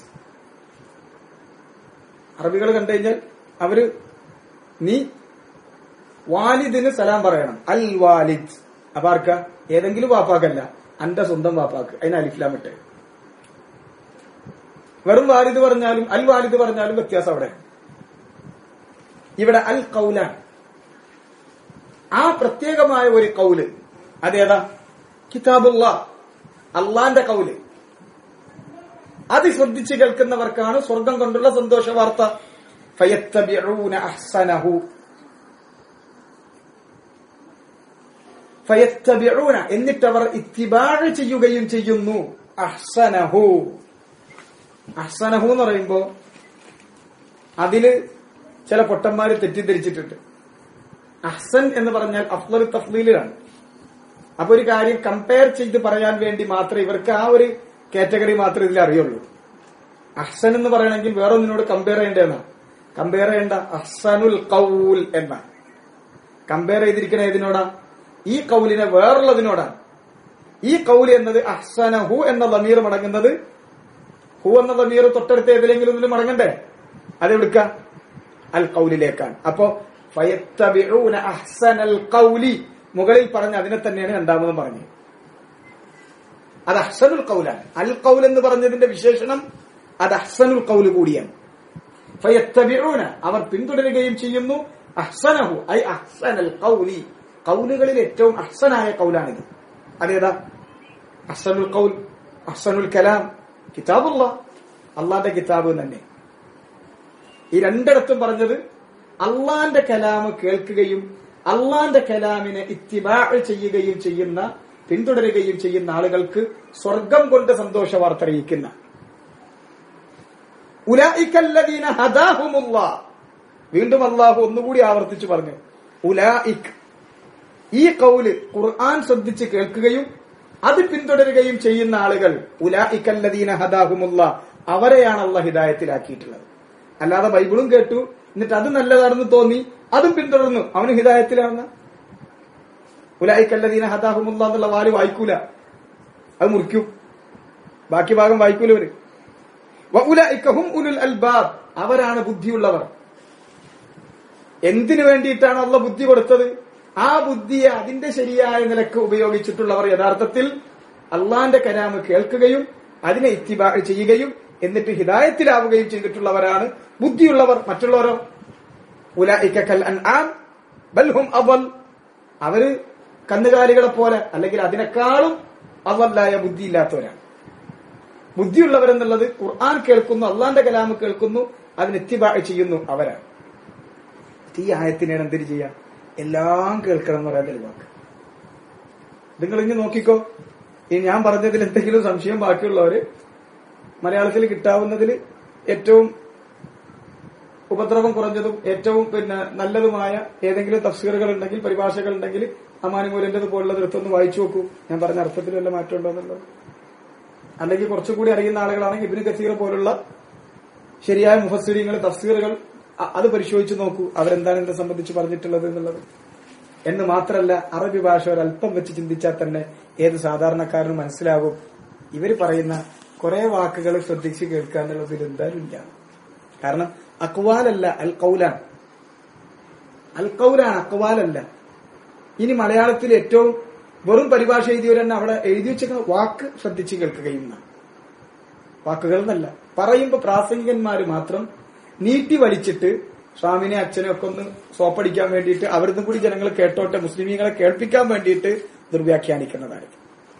അറബികൾ കണ്ടു കഴിഞ്ഞാൽ അവര് നീ വാലിദിന് സലാം പറയണം അൽ വാലിദ് അപ്പൊ ആർക്ക ഏതെങ്കിലും വാപ്പാക്കല്ല അന്റെ സ്വന്തം വാപ്പാക്ക് അതിന് അലിഫ്ലാം ഇട്ട് വെറും വാലിദ് പറഞ്ഞാലും അൽ വാലിദ് പറഞ്ഞാലും വ്യത്യാസം അവിടെ ഇവിടെ അൽ കൗലാണ് ആ പ്രത്യേകമായ ഒരു കൗല് അതേതാ കിതാബുള്ള അള്ളാന്റെ കൗല് അത് ശ്രദ്ധിച്ച് കേൾക്കുന്നവർക്കാണ് സ്വർഗം കൊണ്ടുള്ള സന്തോഷ വാർത്ത ഫയത്തബിഊന അഹ്സനഹു ഫയത്തബിഊന എന്നിട്ടവർ ഇത്തിബാഴ് ചെയ്യുകയും ചെയ്യുന്നു അഹ്സനഹു അഹ്സനഹു എന്ന് പറയുമ്പോ അതില് ചില പൊട്ടന്മാര് തെറ്റിദ്ധരിച്ചിട്ടുണ്ട് അഹ്സൻ എന്ന് പറഞ്ഞാൽ അഫ്ലൽ തഫ്ലീലാണ് അപ്പൊ ഒരു കാര്യം കമ്പയർ ചെയ്ത് പറയാൻ വേണ്ടി മാത്രമേ ഇവർക്ക് ആ ഒരു കാറ്റഗറി മാത്രമേ ഇതിൽ അറിയുള്ളൂ അഹ്സൻ എന്ന് പറയണമെങ്കിൽ വേറൊന്നിനോട് കമ്പയർ ചെയ്യേണ്ടതെന്നാണ് കമ്പയർ ചെയ്യേണ്ട അഹ്സനുൽ കൗൽ എന്നാണ് കമ്പയർ ചെയ്തിരിക്കണ ഏതിനോടാ ഈ കൗലിനെ വേറുള്ളതിനോടാണ് ഈ കൗല് എന്നത് അഹ്സനഹു എന്ന ലമീർ മടങ്ങുന്നത് ഹു എന്ന ലമീർ തൊട്ടടുത്ത് ഏതിലെങ്കിലും ഒന്നിൽ മടങ്ങണ്ടേ അതെടുക്ക അൽ കൗലിലേക്കാണ് അപ്പോ ഫയത്തബിഊന അഹ്സനൽ കൗലി മുകളിൽ പറഞ്ഞ അതിനെ തന്നെയാണ് രണ്ടാമതും പറഞ്ഞത് അത് അഹ്സനുൽ കൗലാണ് അൽ കൗൽ എന്ന് പറഞ്ഞതിന്റെ വിശേഷണം അത് അഹ്സനുൽ കൗല് കൂടിയാണ് ഫയത്തബിഊന അവർ പിന്തുടരുകയും ചെയ്യുന്നു അഹ്സനഹു ഐ അഹ്സനൽ കൗലി കൗലുകളിൽ ഏറ്റവും അഹ്സനായ കൗലാണിത് അതേതാ അഹ്സനുൽ കൗൽ അഹ്സനുൽ കലാം കിതാബുള്ള അള്ളാന്റെ കിതാബ് തന്നെ ഈ രണ്ടിടത്തും പറഞ്ഞത് അള്ളാന്റെ കലാമ് കേൾക്കുകയും അള്ളാന്റെ കലാമിനെ ഇത്തിബാ ചെയ്യുകയും ചെയ്യുന്ന പിന്തുടരുകയും ചെയ്യുന്ന ആളുകൾക്ക് സ്വർഗം കൊണ്ട് സന്തോഷ വാർത്ത അറിയിക്കുന്ന ഉലായിക്കല്ലദീന ഹദാഹുമുള്ള വീണ്ടും അള്ളാഹു ഒന്നുകൂടി ആവർത്തിച്ചു പറഞ്ഞു ഉലായിക് ഈ കൗല് ഖുർആൻ ശ്രദ്ധിച്ച് കേൾക്കുകയും അത് പിന്തുടരുകയും ചെയ്യുന്ന ആളുകൾ ഉലായിക്കല്ലദീന ഹദാഹുമുള്ള അവരെയാണ് അള്ള ഹിദായത്തിലാക്കിയിട്ടുള്ളത് അല്ലാതെ ബൈബിളും കേട്ടു എന്നിട്ട് അത് നല്ലതാണെന്ന് തോന്നി അതും പിന്തുടർന്നു അവന് ഹിദായത്തിലാണെന്ന് ഉലായിക്കല്ലദീന ഹദാഹുമുള്ള എന്നുള്ള വാല് വായിക്കൂല അത് മുറിക്കും ബാക്കി ഭാഗം വായിക്കൂല അവര് വഉലൈകഹും ഉലുൽ അൽബാബ് അവരാണ് ബുദ്ധിയുള്ളവർ എന്തിനു വേണ്ടിയിട്ടാണ് അള്ള ബുദ്ധി കൊടുത്തത് ആ ബുദ്ധിയെ അതിന്റെ ശരിയായ നിലക്ക് ഉപയോഗിച്ചിട്ടുള്ളവർ യഥാർത്ഥത്തിൽ അള്ളാന്റെ കരാമ് കേൾക്കുകയും അതിനെ ഇത്തിബാ ചെയ്യുകയും എന്നിട്ട് ഹിദായത്തിലാവുകയും ചെയ്തിട്ടുള്ളവരാണ് ബുദ്ധിയുള്ളവർ മറ്റുള്ളവരോ ഉലഇക്കൽ അൻആം ബൽഹും അവൽ അവര് കന്നുകാലികളെ പോലെ അല്ലെങ്കിൽ അതിനേക്കാളും അവല്ലായ ബുദ്ധിയില്ലാത്തവരാണ് ബുദ്ധിയുള്ളവരെന്നുള്ളത് ഖുർആൻ കേൾക്കുന്നു അള്ളാന്റെ കലാമ് കേൾക്കുന്നു അതിന് എത്തിബാ ചെയ്യുന്നു അവരാണ് ഈ ആയത്തിനാണ് എന്തിനു ചെയ്യാം എല്ലാം കേൾക്കണം എന്ന് പറയാൻ തെളിവാക്ക് നിങ്ങൾ ഇനി നോക്കിക്കോ ഈ ഞാൻ പറഞ്ഞതിൽ എന്തെങ്കിലും സംശയം ബാക്കിയുള്ളവര് മലയാളത്തിൽ കിട്ടാവുന്നതിൽ ഏറ്റവും ഉപദ്രവം കുറഞ്ഞതും ഏറ്റവും പിന്നെ നല്ലതുമായ ഏതെങ്കിലും തഫ്സീറുകൾ ഉണ്ടെങ്കിൽ പരിഭാഷകൾ ഉണ്ടെങ്കിൽ അമാനുമൂലന്റേത് പോലുള്ളത് എടുത്തൊന്ന് വായിച്ചു നോക്കൂ ഞാൻ പറഞ്ഞ അർത്ഥത്തിൽ വല്ല മാറ്റം ഉണ്ടോ എന്നുള്ളത് അല്ലെങ്കിൽ കുറച്ചുകൂടി അറിയുന്ന ആളുകളാണെങ്കിൽ ഇബിന് കസീർ പോലുള്ള ശരിയായ മുഫസ്സിരിങ്ങൾ തഫ്സീറുകൾ അ- അത് പരിശോധിച്ച് നോക്കൂ അവരെന്താണ് ഇതിനെ സംബന്ധിച്ച് പറഞ്ഞിട്ടുള്ളത് എന്നുള്ളത് എന്ന് മാത്രമല്ല അറബി ഭാഷ ഒരല്പം വെച്ച് ചിന്തിച്ചാൽ തന്നെ ഏത് സാധാരണക്കാരനും മനസ്സിലാകും ഇവർ പറയുന്ന കുറെ വാക്കുകൾ ശ്രദ്ധിച്ച് കേൾക്കുക എന്നുള്ളതിൽ എന്തായാലും ഇല്ല കാരണം അക്വാലല്ല അൽ കൗലാണ് അൽ കൗലാണ് അക്വാലല്ല ഇനി മലയാളത്തിൽ ഏറ്റവും വെറും പരിഭാഷ എഴുതിയവർ തന്നെ അവിടെ എഴുതി വെച്ചിരിക്കുന്ന വാക്ക് ശ്രദ്ധിച്ച് കേൾക്കുകയും എന്നാണ് വാക്കുകൾ എന്നല്ല പറയുമ്പോ പ്രാസംഗികന്മാര് മാത്രം നീട്ടി വലിച്ചിട്ട് സ്വാമിനെ അച്ഛനെ ഒക്കെ ഒന്ന് സോപ്പടിക്കാൻ വേണ്ടിയിട്ട് അവരിന്നും കൂടി ജനങ്ങൾ കേട്ടോട്ടെ മുസ്ലിമീങ്ങളെ കേൾപ്പിക്കാൻ വേണ്ടിയിട്ട് ദുർവ്യാഖ്യാനിക്കുന്നതായിരിക്കും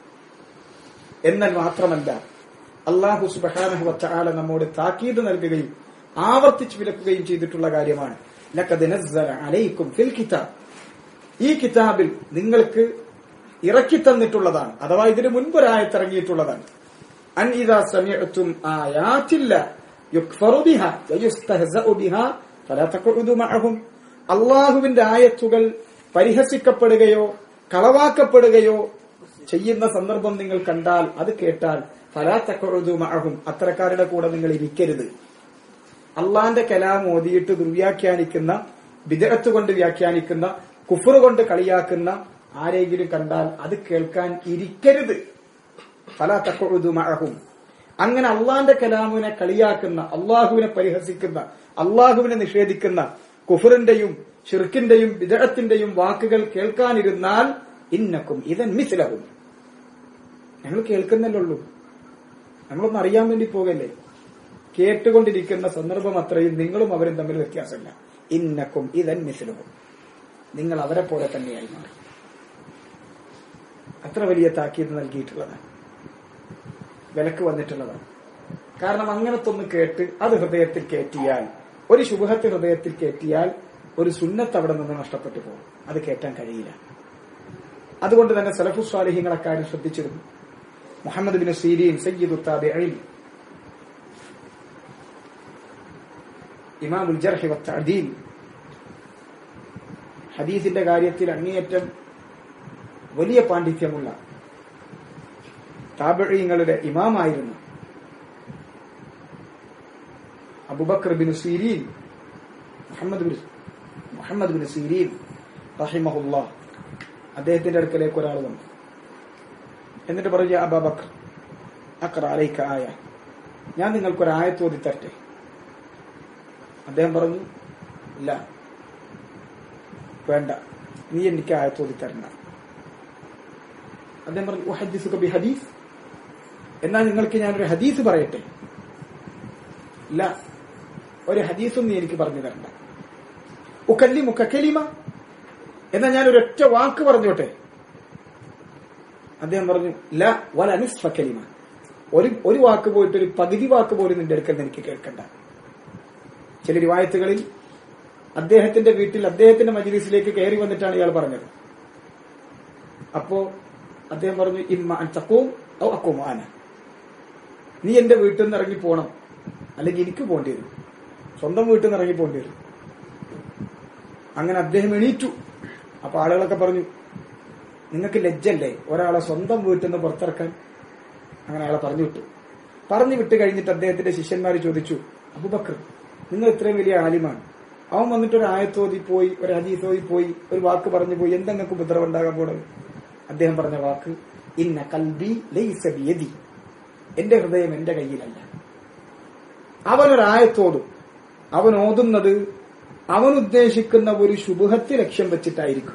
എന്നാൽ മാത്രമല്ല അള്ളാഹു സുബഹാനഹു വച്ചാല നമ്മോട് താക്കീത് നൽകുകയും ആവർത്തിച്ച് വിലക്കുകയും ചെയ്തിട്ടുള്ള കാര്യമാണ് ലഖദ് നസ്സല അലൈക്കും ഫിൽ കിതാബ് ഈ കിതാബിൽ നിങ്ങൾക്ക് ഇറക്കി തന്നിട്ടുള്ളതാണ് അഥവാ ഇതിന് മുൻപൊരായത്ത് ഇറങ്ങിയിട്ടുള്ളതാണ് അൻ ഇദാ സമിഅ്തും ആയാത്തില്ല യുക്ഫറു ബിഹ വയുസ്തഹ്സഉ ബിഹ ഫലാ തഖഉദു മഅഹും അള്ളാഹുവിന്റെ ആയത്തുകൾ പരിഹസിക്കപ്പെടുകയോ കളവാക്കപ്പെടുകയോ ചെയ്യുന്ന സന്ദർഭം നിങ്ങൾ കണ്ടാൽ അത് കേട്ടാൽ ഫലാ തഖഉദു മഅഹും അത്തരക്കാരുടെ കൂടെ നിങ്ങൾ ഇരിക്കരുത് അള്ളാന്റെ കലാം ഓതിയിട്ട് ദുർവ്യാഖ്യാനിക്കുന്ന വിദഗ്ധ കൊണ്ട് വ്യാഖ്യാനിക്കുന്ന കുഫർ കൊണ്ട് കളിയാക്കുന്ന ആരെങ്കിലും കണ്ടാൽ അത് കേൾക്കാൻ ഇരിക്കരുത് ഫല തക്കൊഴുതു മഴഹും അങ്ങനെ അള്ളാന്റെ കലാമിനെ കളിയാക്കുന്ന അള്ളാഹുവിനെ പരിഹസിക്കുന്ന അള്ളാഹുവിനെ നിഷേധിക്കുന്ന കുഫറിന്റെയും ഷിർക്കിന്റെയും വിദഗ്ധത്തിന്റെയും വാക്കുകൾ കേൾക്കാനിരുന്നാൽ ഇന്നക്കും ഇതൻ മിസിലഹും ഞങ്ങൾ കേൾക്കുന്നല്ലുള്ളൂ നമ്മളൊന്ന് അറിയാൻ വേണ്ടി പോകല്ലേ കേട്ടുകൊണ്ടിരിക്കുന്ന സന്ദർഭം അത്രയും നിങ്ങളും അവരും തമ്മിൽ വ്യത്യാസമില്ല ഇന്നക്കും ഇതൻ മിസിലഹും നിങ്ങൾ അവരെ പോലെ തന്നെയായി മാറി അത്ര വലിയ താക്കീത് നൽകിയിട്ടുള്ളതാണ് വിലക്ക് വന്നിട്ടുള്ളതാണ് കാരണം അങ്ങനത്തെ ഒന്ന് കേട്ട് അത് ഹൃദയത്തിൽ കയറ്റിയാൽ ഒരു ശുഭഹത്ത് ഹൃദയത്തിൽ കയറ്റിയാൽ ഒരു സുന്നത്ത് അവിടെ നിന്ന് നഷ്ടപ്പെട്ടു പോകും അത് കേറ്റാൻ കഴിയില്ല അതുകൊണ്ട് തന്നെ സലഫു സ്വാലിഹിങ്ങൾ അക്കാര്യം ശ്രദ്ധിച്ചിരുന്നു മുഹമ്മദ് ബിൻ സീരീൻ സയ്യിദ് താബിഈൻ ഇമാമുൽ ജർഹി വത്തഅദീൽ ഹദീസിന്റെ കാര്യത്തിൽ അങ്ങേയറ്റം വലിയ പാണ്ഡിത്യമുള്ള താബിഈങ്ങളുടെ ഇമാമായിരുന്നു അബുബക്കർ ബിൻ സീരീൻ മുഹമ്മദ് ബിൻ മുഹമ്മദ് ബിൻ സീരീൻ റഹിമഹുല്ല അദ്ദേഹത്തിന്റെ അടുക്കലേക്ക് ഒരാൾ വന്നു എന്നിട്ട് പറഞ്ഞു അബാബക്കർ അക്ര അലൈക്ക ആയ ഞാൻ നിങ്ങൾക്കൊരു ആയത്ത് ഓതി തരട്ടെ അദ്ദേഹം പറഞ്ഞു ഇല്ല വേണ്ട നീ എനിക്ക് ആയത്ത് ഓതി തരണ്ട അദ്ദേഹം പറഞ്ഞു "ഉഹദ്ദിസുക ബി ഹദീസ് എന്നാൽ നിങ്ങൾക്ക് ഞാനൊരു ഹദീസ് പറയട്ടെ ഇല്ല ഒരു ഹദീസും നീ എനിക്ക് പറഞ്ഞു തരണ്ട ഉക്കല്ലി മുക്കലിമ എന്നാൽ ഞാൻ ഒരൊറ്റ വാക്ക് പറഞ്ഞോട്ടെ അദ്ദേഹം പറഞ്ഞു ല വല അനിസ്ഫ കലിമ ഒരു ഒരു വാക്ക് പോയിട്ട് ഒരു പകുതി വാക്ക് പോലും നിന്റെ അടുക്കൽ നിന്ന് എനിക്ക് കേൾക്കണ്ട ചില റിവായത്തുകളിൽ അദ്ദേഹത്തിന്റെ വീട്ടിൽ അദ്ദേഹത്തിന്റെ മജ്ലിസിലേക്ക് കയറി വന്നിട്ടാണ് ഇയാൾ പറഞ്ഞത് അപ്പോ അദ്ദേഹം പറഞ്ഞു ഇമ്മ അൻ തക്കവും ഔ അക്കവും ആന നീ എന്റെ വീട്ടിൽ നിന്ന് ഇറങ്ങി പോണം അല്ലെങ്കിൽ എനിക്ക് പോകേണ്ടി വരും സ്വന്തം വീട്ടിൽ നിന്ന് ഇറങ്ങി പോകേണ്ടി വരും അങ്ങനെ അദ്ദേഹം എണീറ്റു അപ്പൊ ആളുകളൊക്കെ പറഞ്ഞു നിങ്ങൾക്ക് ലജ്ജല്ലേ ഒരാളെ സ്വന്തം വീട്ടിൽ നിന്ന് പുറത്തിറക്കാൻ അങ്ങനെ അയാളെ പറഞ്ഞു വിട്ടു പറഞ്ഞു വിട്ട് കഴിഞ്ഞിട്ട് അദ്ദേഹത്തിന്റെ ശിഷ്യന്മാർ ചോദിച്ചു അബുബക്കർ നിങ്ങൾ ഇത്രയും വലിയ ആലിമാണ് അവൻ വന്നിട്ട് ഒരു ആയത്തോതി പോയി ഒരു ഹദീസോതി പോയി ഒരു വാക്ക് പറഞ്ഞു പോയി എന്തെങ്കിലും ഉപദ്രവം ഉണ്ടാകാൻ പോണത് അദ്ദേഹം പറഞ്ഞ വാക്ക് ഇന്ന കൽബി ലൈസ ബിയദി എന്റെ ഹൃദയം എന്റെ കയ്യിലല്ല അവനൊരു ആയത്തോതും അവൻ ഓതുന്നത് അവൻ ഉദ്ദേശിക്കുന്ന ഒരു ശുഭഹത്ത് ലക്ഷ്യം വെച്ചിട്ടായിരിക്കും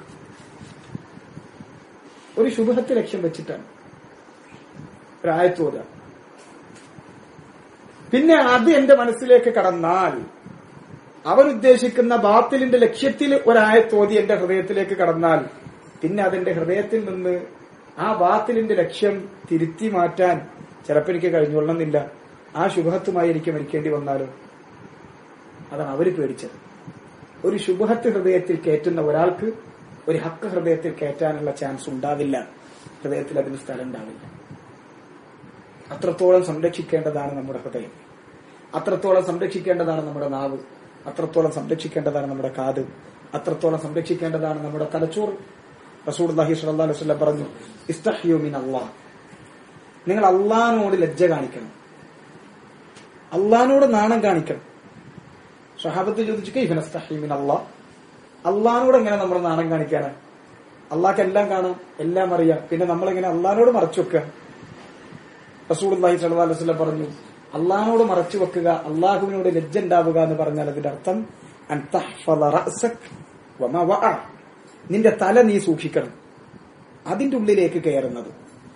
ഒരു ശുഭഹത്ത് ലക്ഷ്യം വെച്ചിട്ടാണ് ഒരു ആയത്തോത പിന്നെ അത് എന്റെ മനസ്സിലേക്ക് കടന്നാൽ അവൻ ഉദ്ദേശിക്കുന്ന ബാത്തിലിന്റെ ലക്ഷ്യത്തിൽ ഒരായത്തോതി എന്റെ ഹൃദയത്തിലേക്ക് കടന്നാൽ പിന്നെ അതെന്റെ ഹൃദയത്തിൽ നിന്ന് ആ ബാത്തിലിന്റെ ലക്ഷ്യം തിരുത്തി മാറ്റാൻ ചിലപ്പോൾ എനിക്ക് കഴിഞ്ഞുകൊള്ളണമെന്നില്ല ആ ശുഭഹത്തുമായി എനിക്ക് മരിക്കേണ്ടി വന്നാലോ അതാണ് അവര് പേടിച്ചത് ഒരു ശുഭഹത്ത് ഹൃദയത്തിൽ കയറ്റുന്ന ഒരാൾക്ക് ഒരു ഹക്ക് ഹൃദയത്തിൽ കയറ്റാനുള്ള ചാൻസ് ഉണ്ടാവില്ല ഹൃദയത്തിൽ അതിന് സ്ഥലം ഉണ്ടാവില്ല അത്രത്തോളം സംരക്ഷിക്കേണ്ടതാണ് നമ്മുടെ ഹൃദയം അത്രത്തോളം സംരക്ഷിക്കേണ്ടതാണ് നമ്മുടെ നാവ് അത്രത്തോളം സംരക്ഷിക്കേണ്ടതാണ് നമ്മുടെ കാത് അത്രത്തോളം സംരക്ഷിക്കേണ്ടതാണ് നമ്മുടെ തലച്ചോറ് റസൂർ അലൈഹി സ്വല്ലല്ലാഹു അലൈഹി വസല്ലം പറഞ്ഞു ഇസ്തഹ്യു മിൻ അല്ലാഹ് നിങ്ങൾ അള്ളഹാനോട് ലജ്ജ കാണിക്കണം അള്ളഹാനോട് നാണം കാണിക്കണം ഷഹാബത്ത് ചോദിച്ചു കൈഫനസ്തഹീമിൻ അള്ളാഹ് അള്ളഹാനോട് എങ്ങനെ നമ്മൾ നാണം കാണിക്കാനാണ് അള്ളാഹ്ക്ക് എല്ലാം കാണാം എല്ലാം അറിയാം പിന്നെ നമ്മളെങ്ങനെ അള്ളഹാനോട് മറച്ചു വെക്കുക റസൂൽ അള്ളാഹി സല്ലല്ലാഹു അലൈഹി വസല്ലം പറഞ്ഞു അള്ളഹാനോട് മറച്ചു വെക്കുക അള്ളാഹുവിനോട് ലജ്ജ ഉണ്ടാവുക എന്ന് പറഞ്ഞാൽ അതിന്റെ അർത്ഥം അൻ തഹ്ഫള റഅസക് വമാ വഅ. നിന്റെ തല നീ സൂക്ഷിക്കണം അതിന്റെ ഉള്ളിലേക്ക് കയറുന്നത്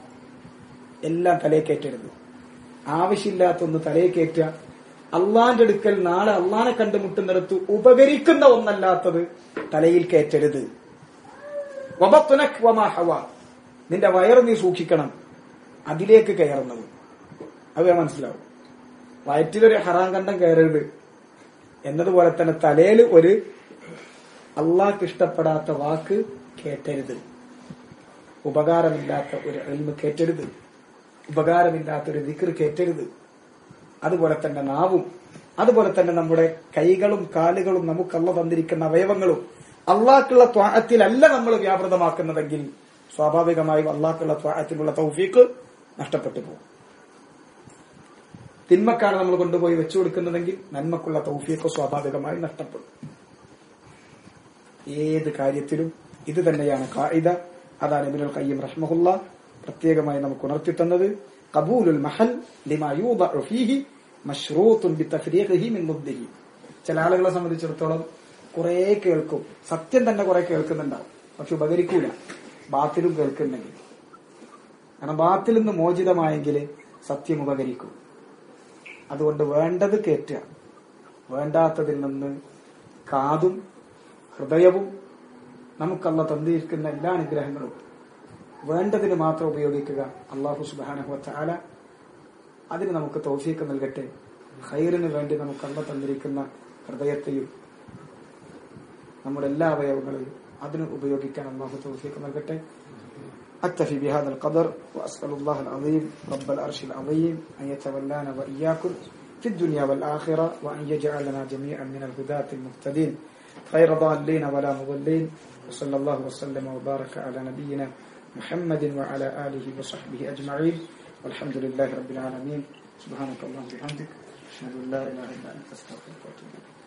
എല്ലാം തലയെ കയറ്റരുത് ആവശ്യമില്ലാത്തൊന്ന് തലയെ കയറ്റുക അള്ളാന്റെ അടുക്കൽ നാളെ അള്ളാനെ കണ്ടുമുട്ടുന്നിടത്ത് ഉപകരിക്കുന്ന ഒന്നല്ലാത്തത് തലയിൽ കയറ്റരുത് വബത്തുനക് വമാ ഹവ. നിന്റെ വയറ് നീ സൂക്ഷിക്കണം അതിലേക്ക് കയറുന്നത് അത് ഞാൻ മനസ്സിലാവും വയറ്റിലൊരു ഹറാം കണ്ടം കയറരുത് എന്നതുപോലെ തന്നെ തലയിൽ ഒരു അള്ളാഹ്ക്ക് ഇഷ്ടപ്പെടാത്ത വാക്ക് കേറ്റരുത് ഉപകാരമില്ലാത്ത ഒരു എൽമ കേറ്റരുത് ഉപകാരമില്ലാത്ത ഒരു വിക്ർ കേറ്റരുത് അതുപോലെ തന്നെ നാവും അതുപോലെ തന്നെ നമ്മുടെ കൈകളും കാലുകളും നമുക്കല്ല തന്നിരിക്കുന്ന അവയവങ്ങളും അള്ളാഹ്ക്കുള്ള ത്വാഹത്തിലല്ല നമ്മൾ വ്യാപൃതമാക്കുന്നതെങ്കിൽ സ്വാഭാവികമായും അള്ളാഹ്ക്കുള്ള ത്വാഹത്തിലുള്ള തൗഫീക്ക് നഷ്ടപ്പെട്ടു പോകും തിന്മക്കാണ് നമ്മൾ കൊണ്ടുപോയി വെച്ചു കൊടുക്കുന്നതെങ്കിൽ നന്മക്കുള്ള തൗഫീക്ക് സ്വാഭാവികമായി നഷ്ടപ്പെടും ഏത് കാര്യത്തിലും ഇത് തന്നെയാണ് കായിക അതാണ് ഇബിനുൽ ഖയ്യം റഹ്മഹുല്ല പ്രത്യേകമായി നമുക്ക് ഉണർത്തി തന്നത് കബൂലുൽ മഹൽ ലിമാ യൂദഉ ഫീഹി മശ്റൂത്തുൻ ബിതഫ്രീഖിഹി മിൻ മുദ്ദിഹി ചില ആളുകളെ സംബന്ധിച്ചിടത്തോളം കുറെ കേൾക്കും സത്യം തന്നെ കുറെ കേൾക്കുന്നുണ്ടാവും പക്ഷെ ഉപകരിക്കൂല ബാത്തിലും കേൾക്കുന്നെങ്കിൽ കാരണം ബാത്തിൽ നിന്ന് മോചിതമായെങ്കിൽ സത്യം ഉപകരിക്കും അതുകൊണ്ട് വേണ്ടത് കേറ്റുക വേണ്ടാത്തതിൽ നിന്ന് കാതും ഹൃദയവും നമുക്കല്ല തന്നിരിക്കുന്ന എല്ലാ അനുഗ്രഹങ്ങളും വേണ്ടതിന് മാത്രം ഉപയോഗിക്കുക അള്ളാഹു സുബാനഹുവ ആല അതിന് നമുക്ക് തോഫീക്ക് നൽകട്ടെ ഹൈറിന് വേണ്ടി നമുക്ക് അല്ല തന്നിരിക്കുന്ന ഹൃദയത്തെയും നമ്മുടെ എല്ലാ അവയവങ്ങളെയും അതിന് ഉപയോഗിക്കാൻ അള്ളാഹു തോഫീക്ക് നൽകട്ടെ أكتفي بهذا القدر وأسأل الله العظيم رب العرش العظيم أن يتولانا وإياكم في الدنيا والآخرة وأن يجعلنا جميعا من الهداة المهتدين غير ضالين ولا مضلين وصلى الله وسلم وبارك على نبينا محمد وعلى آله وصحبه أجمعين والحمد لله رب العالمين سبحانك اللهم وبحمدك أشهد أن لا إله إلا أنت أستغفرك وأتوب إليك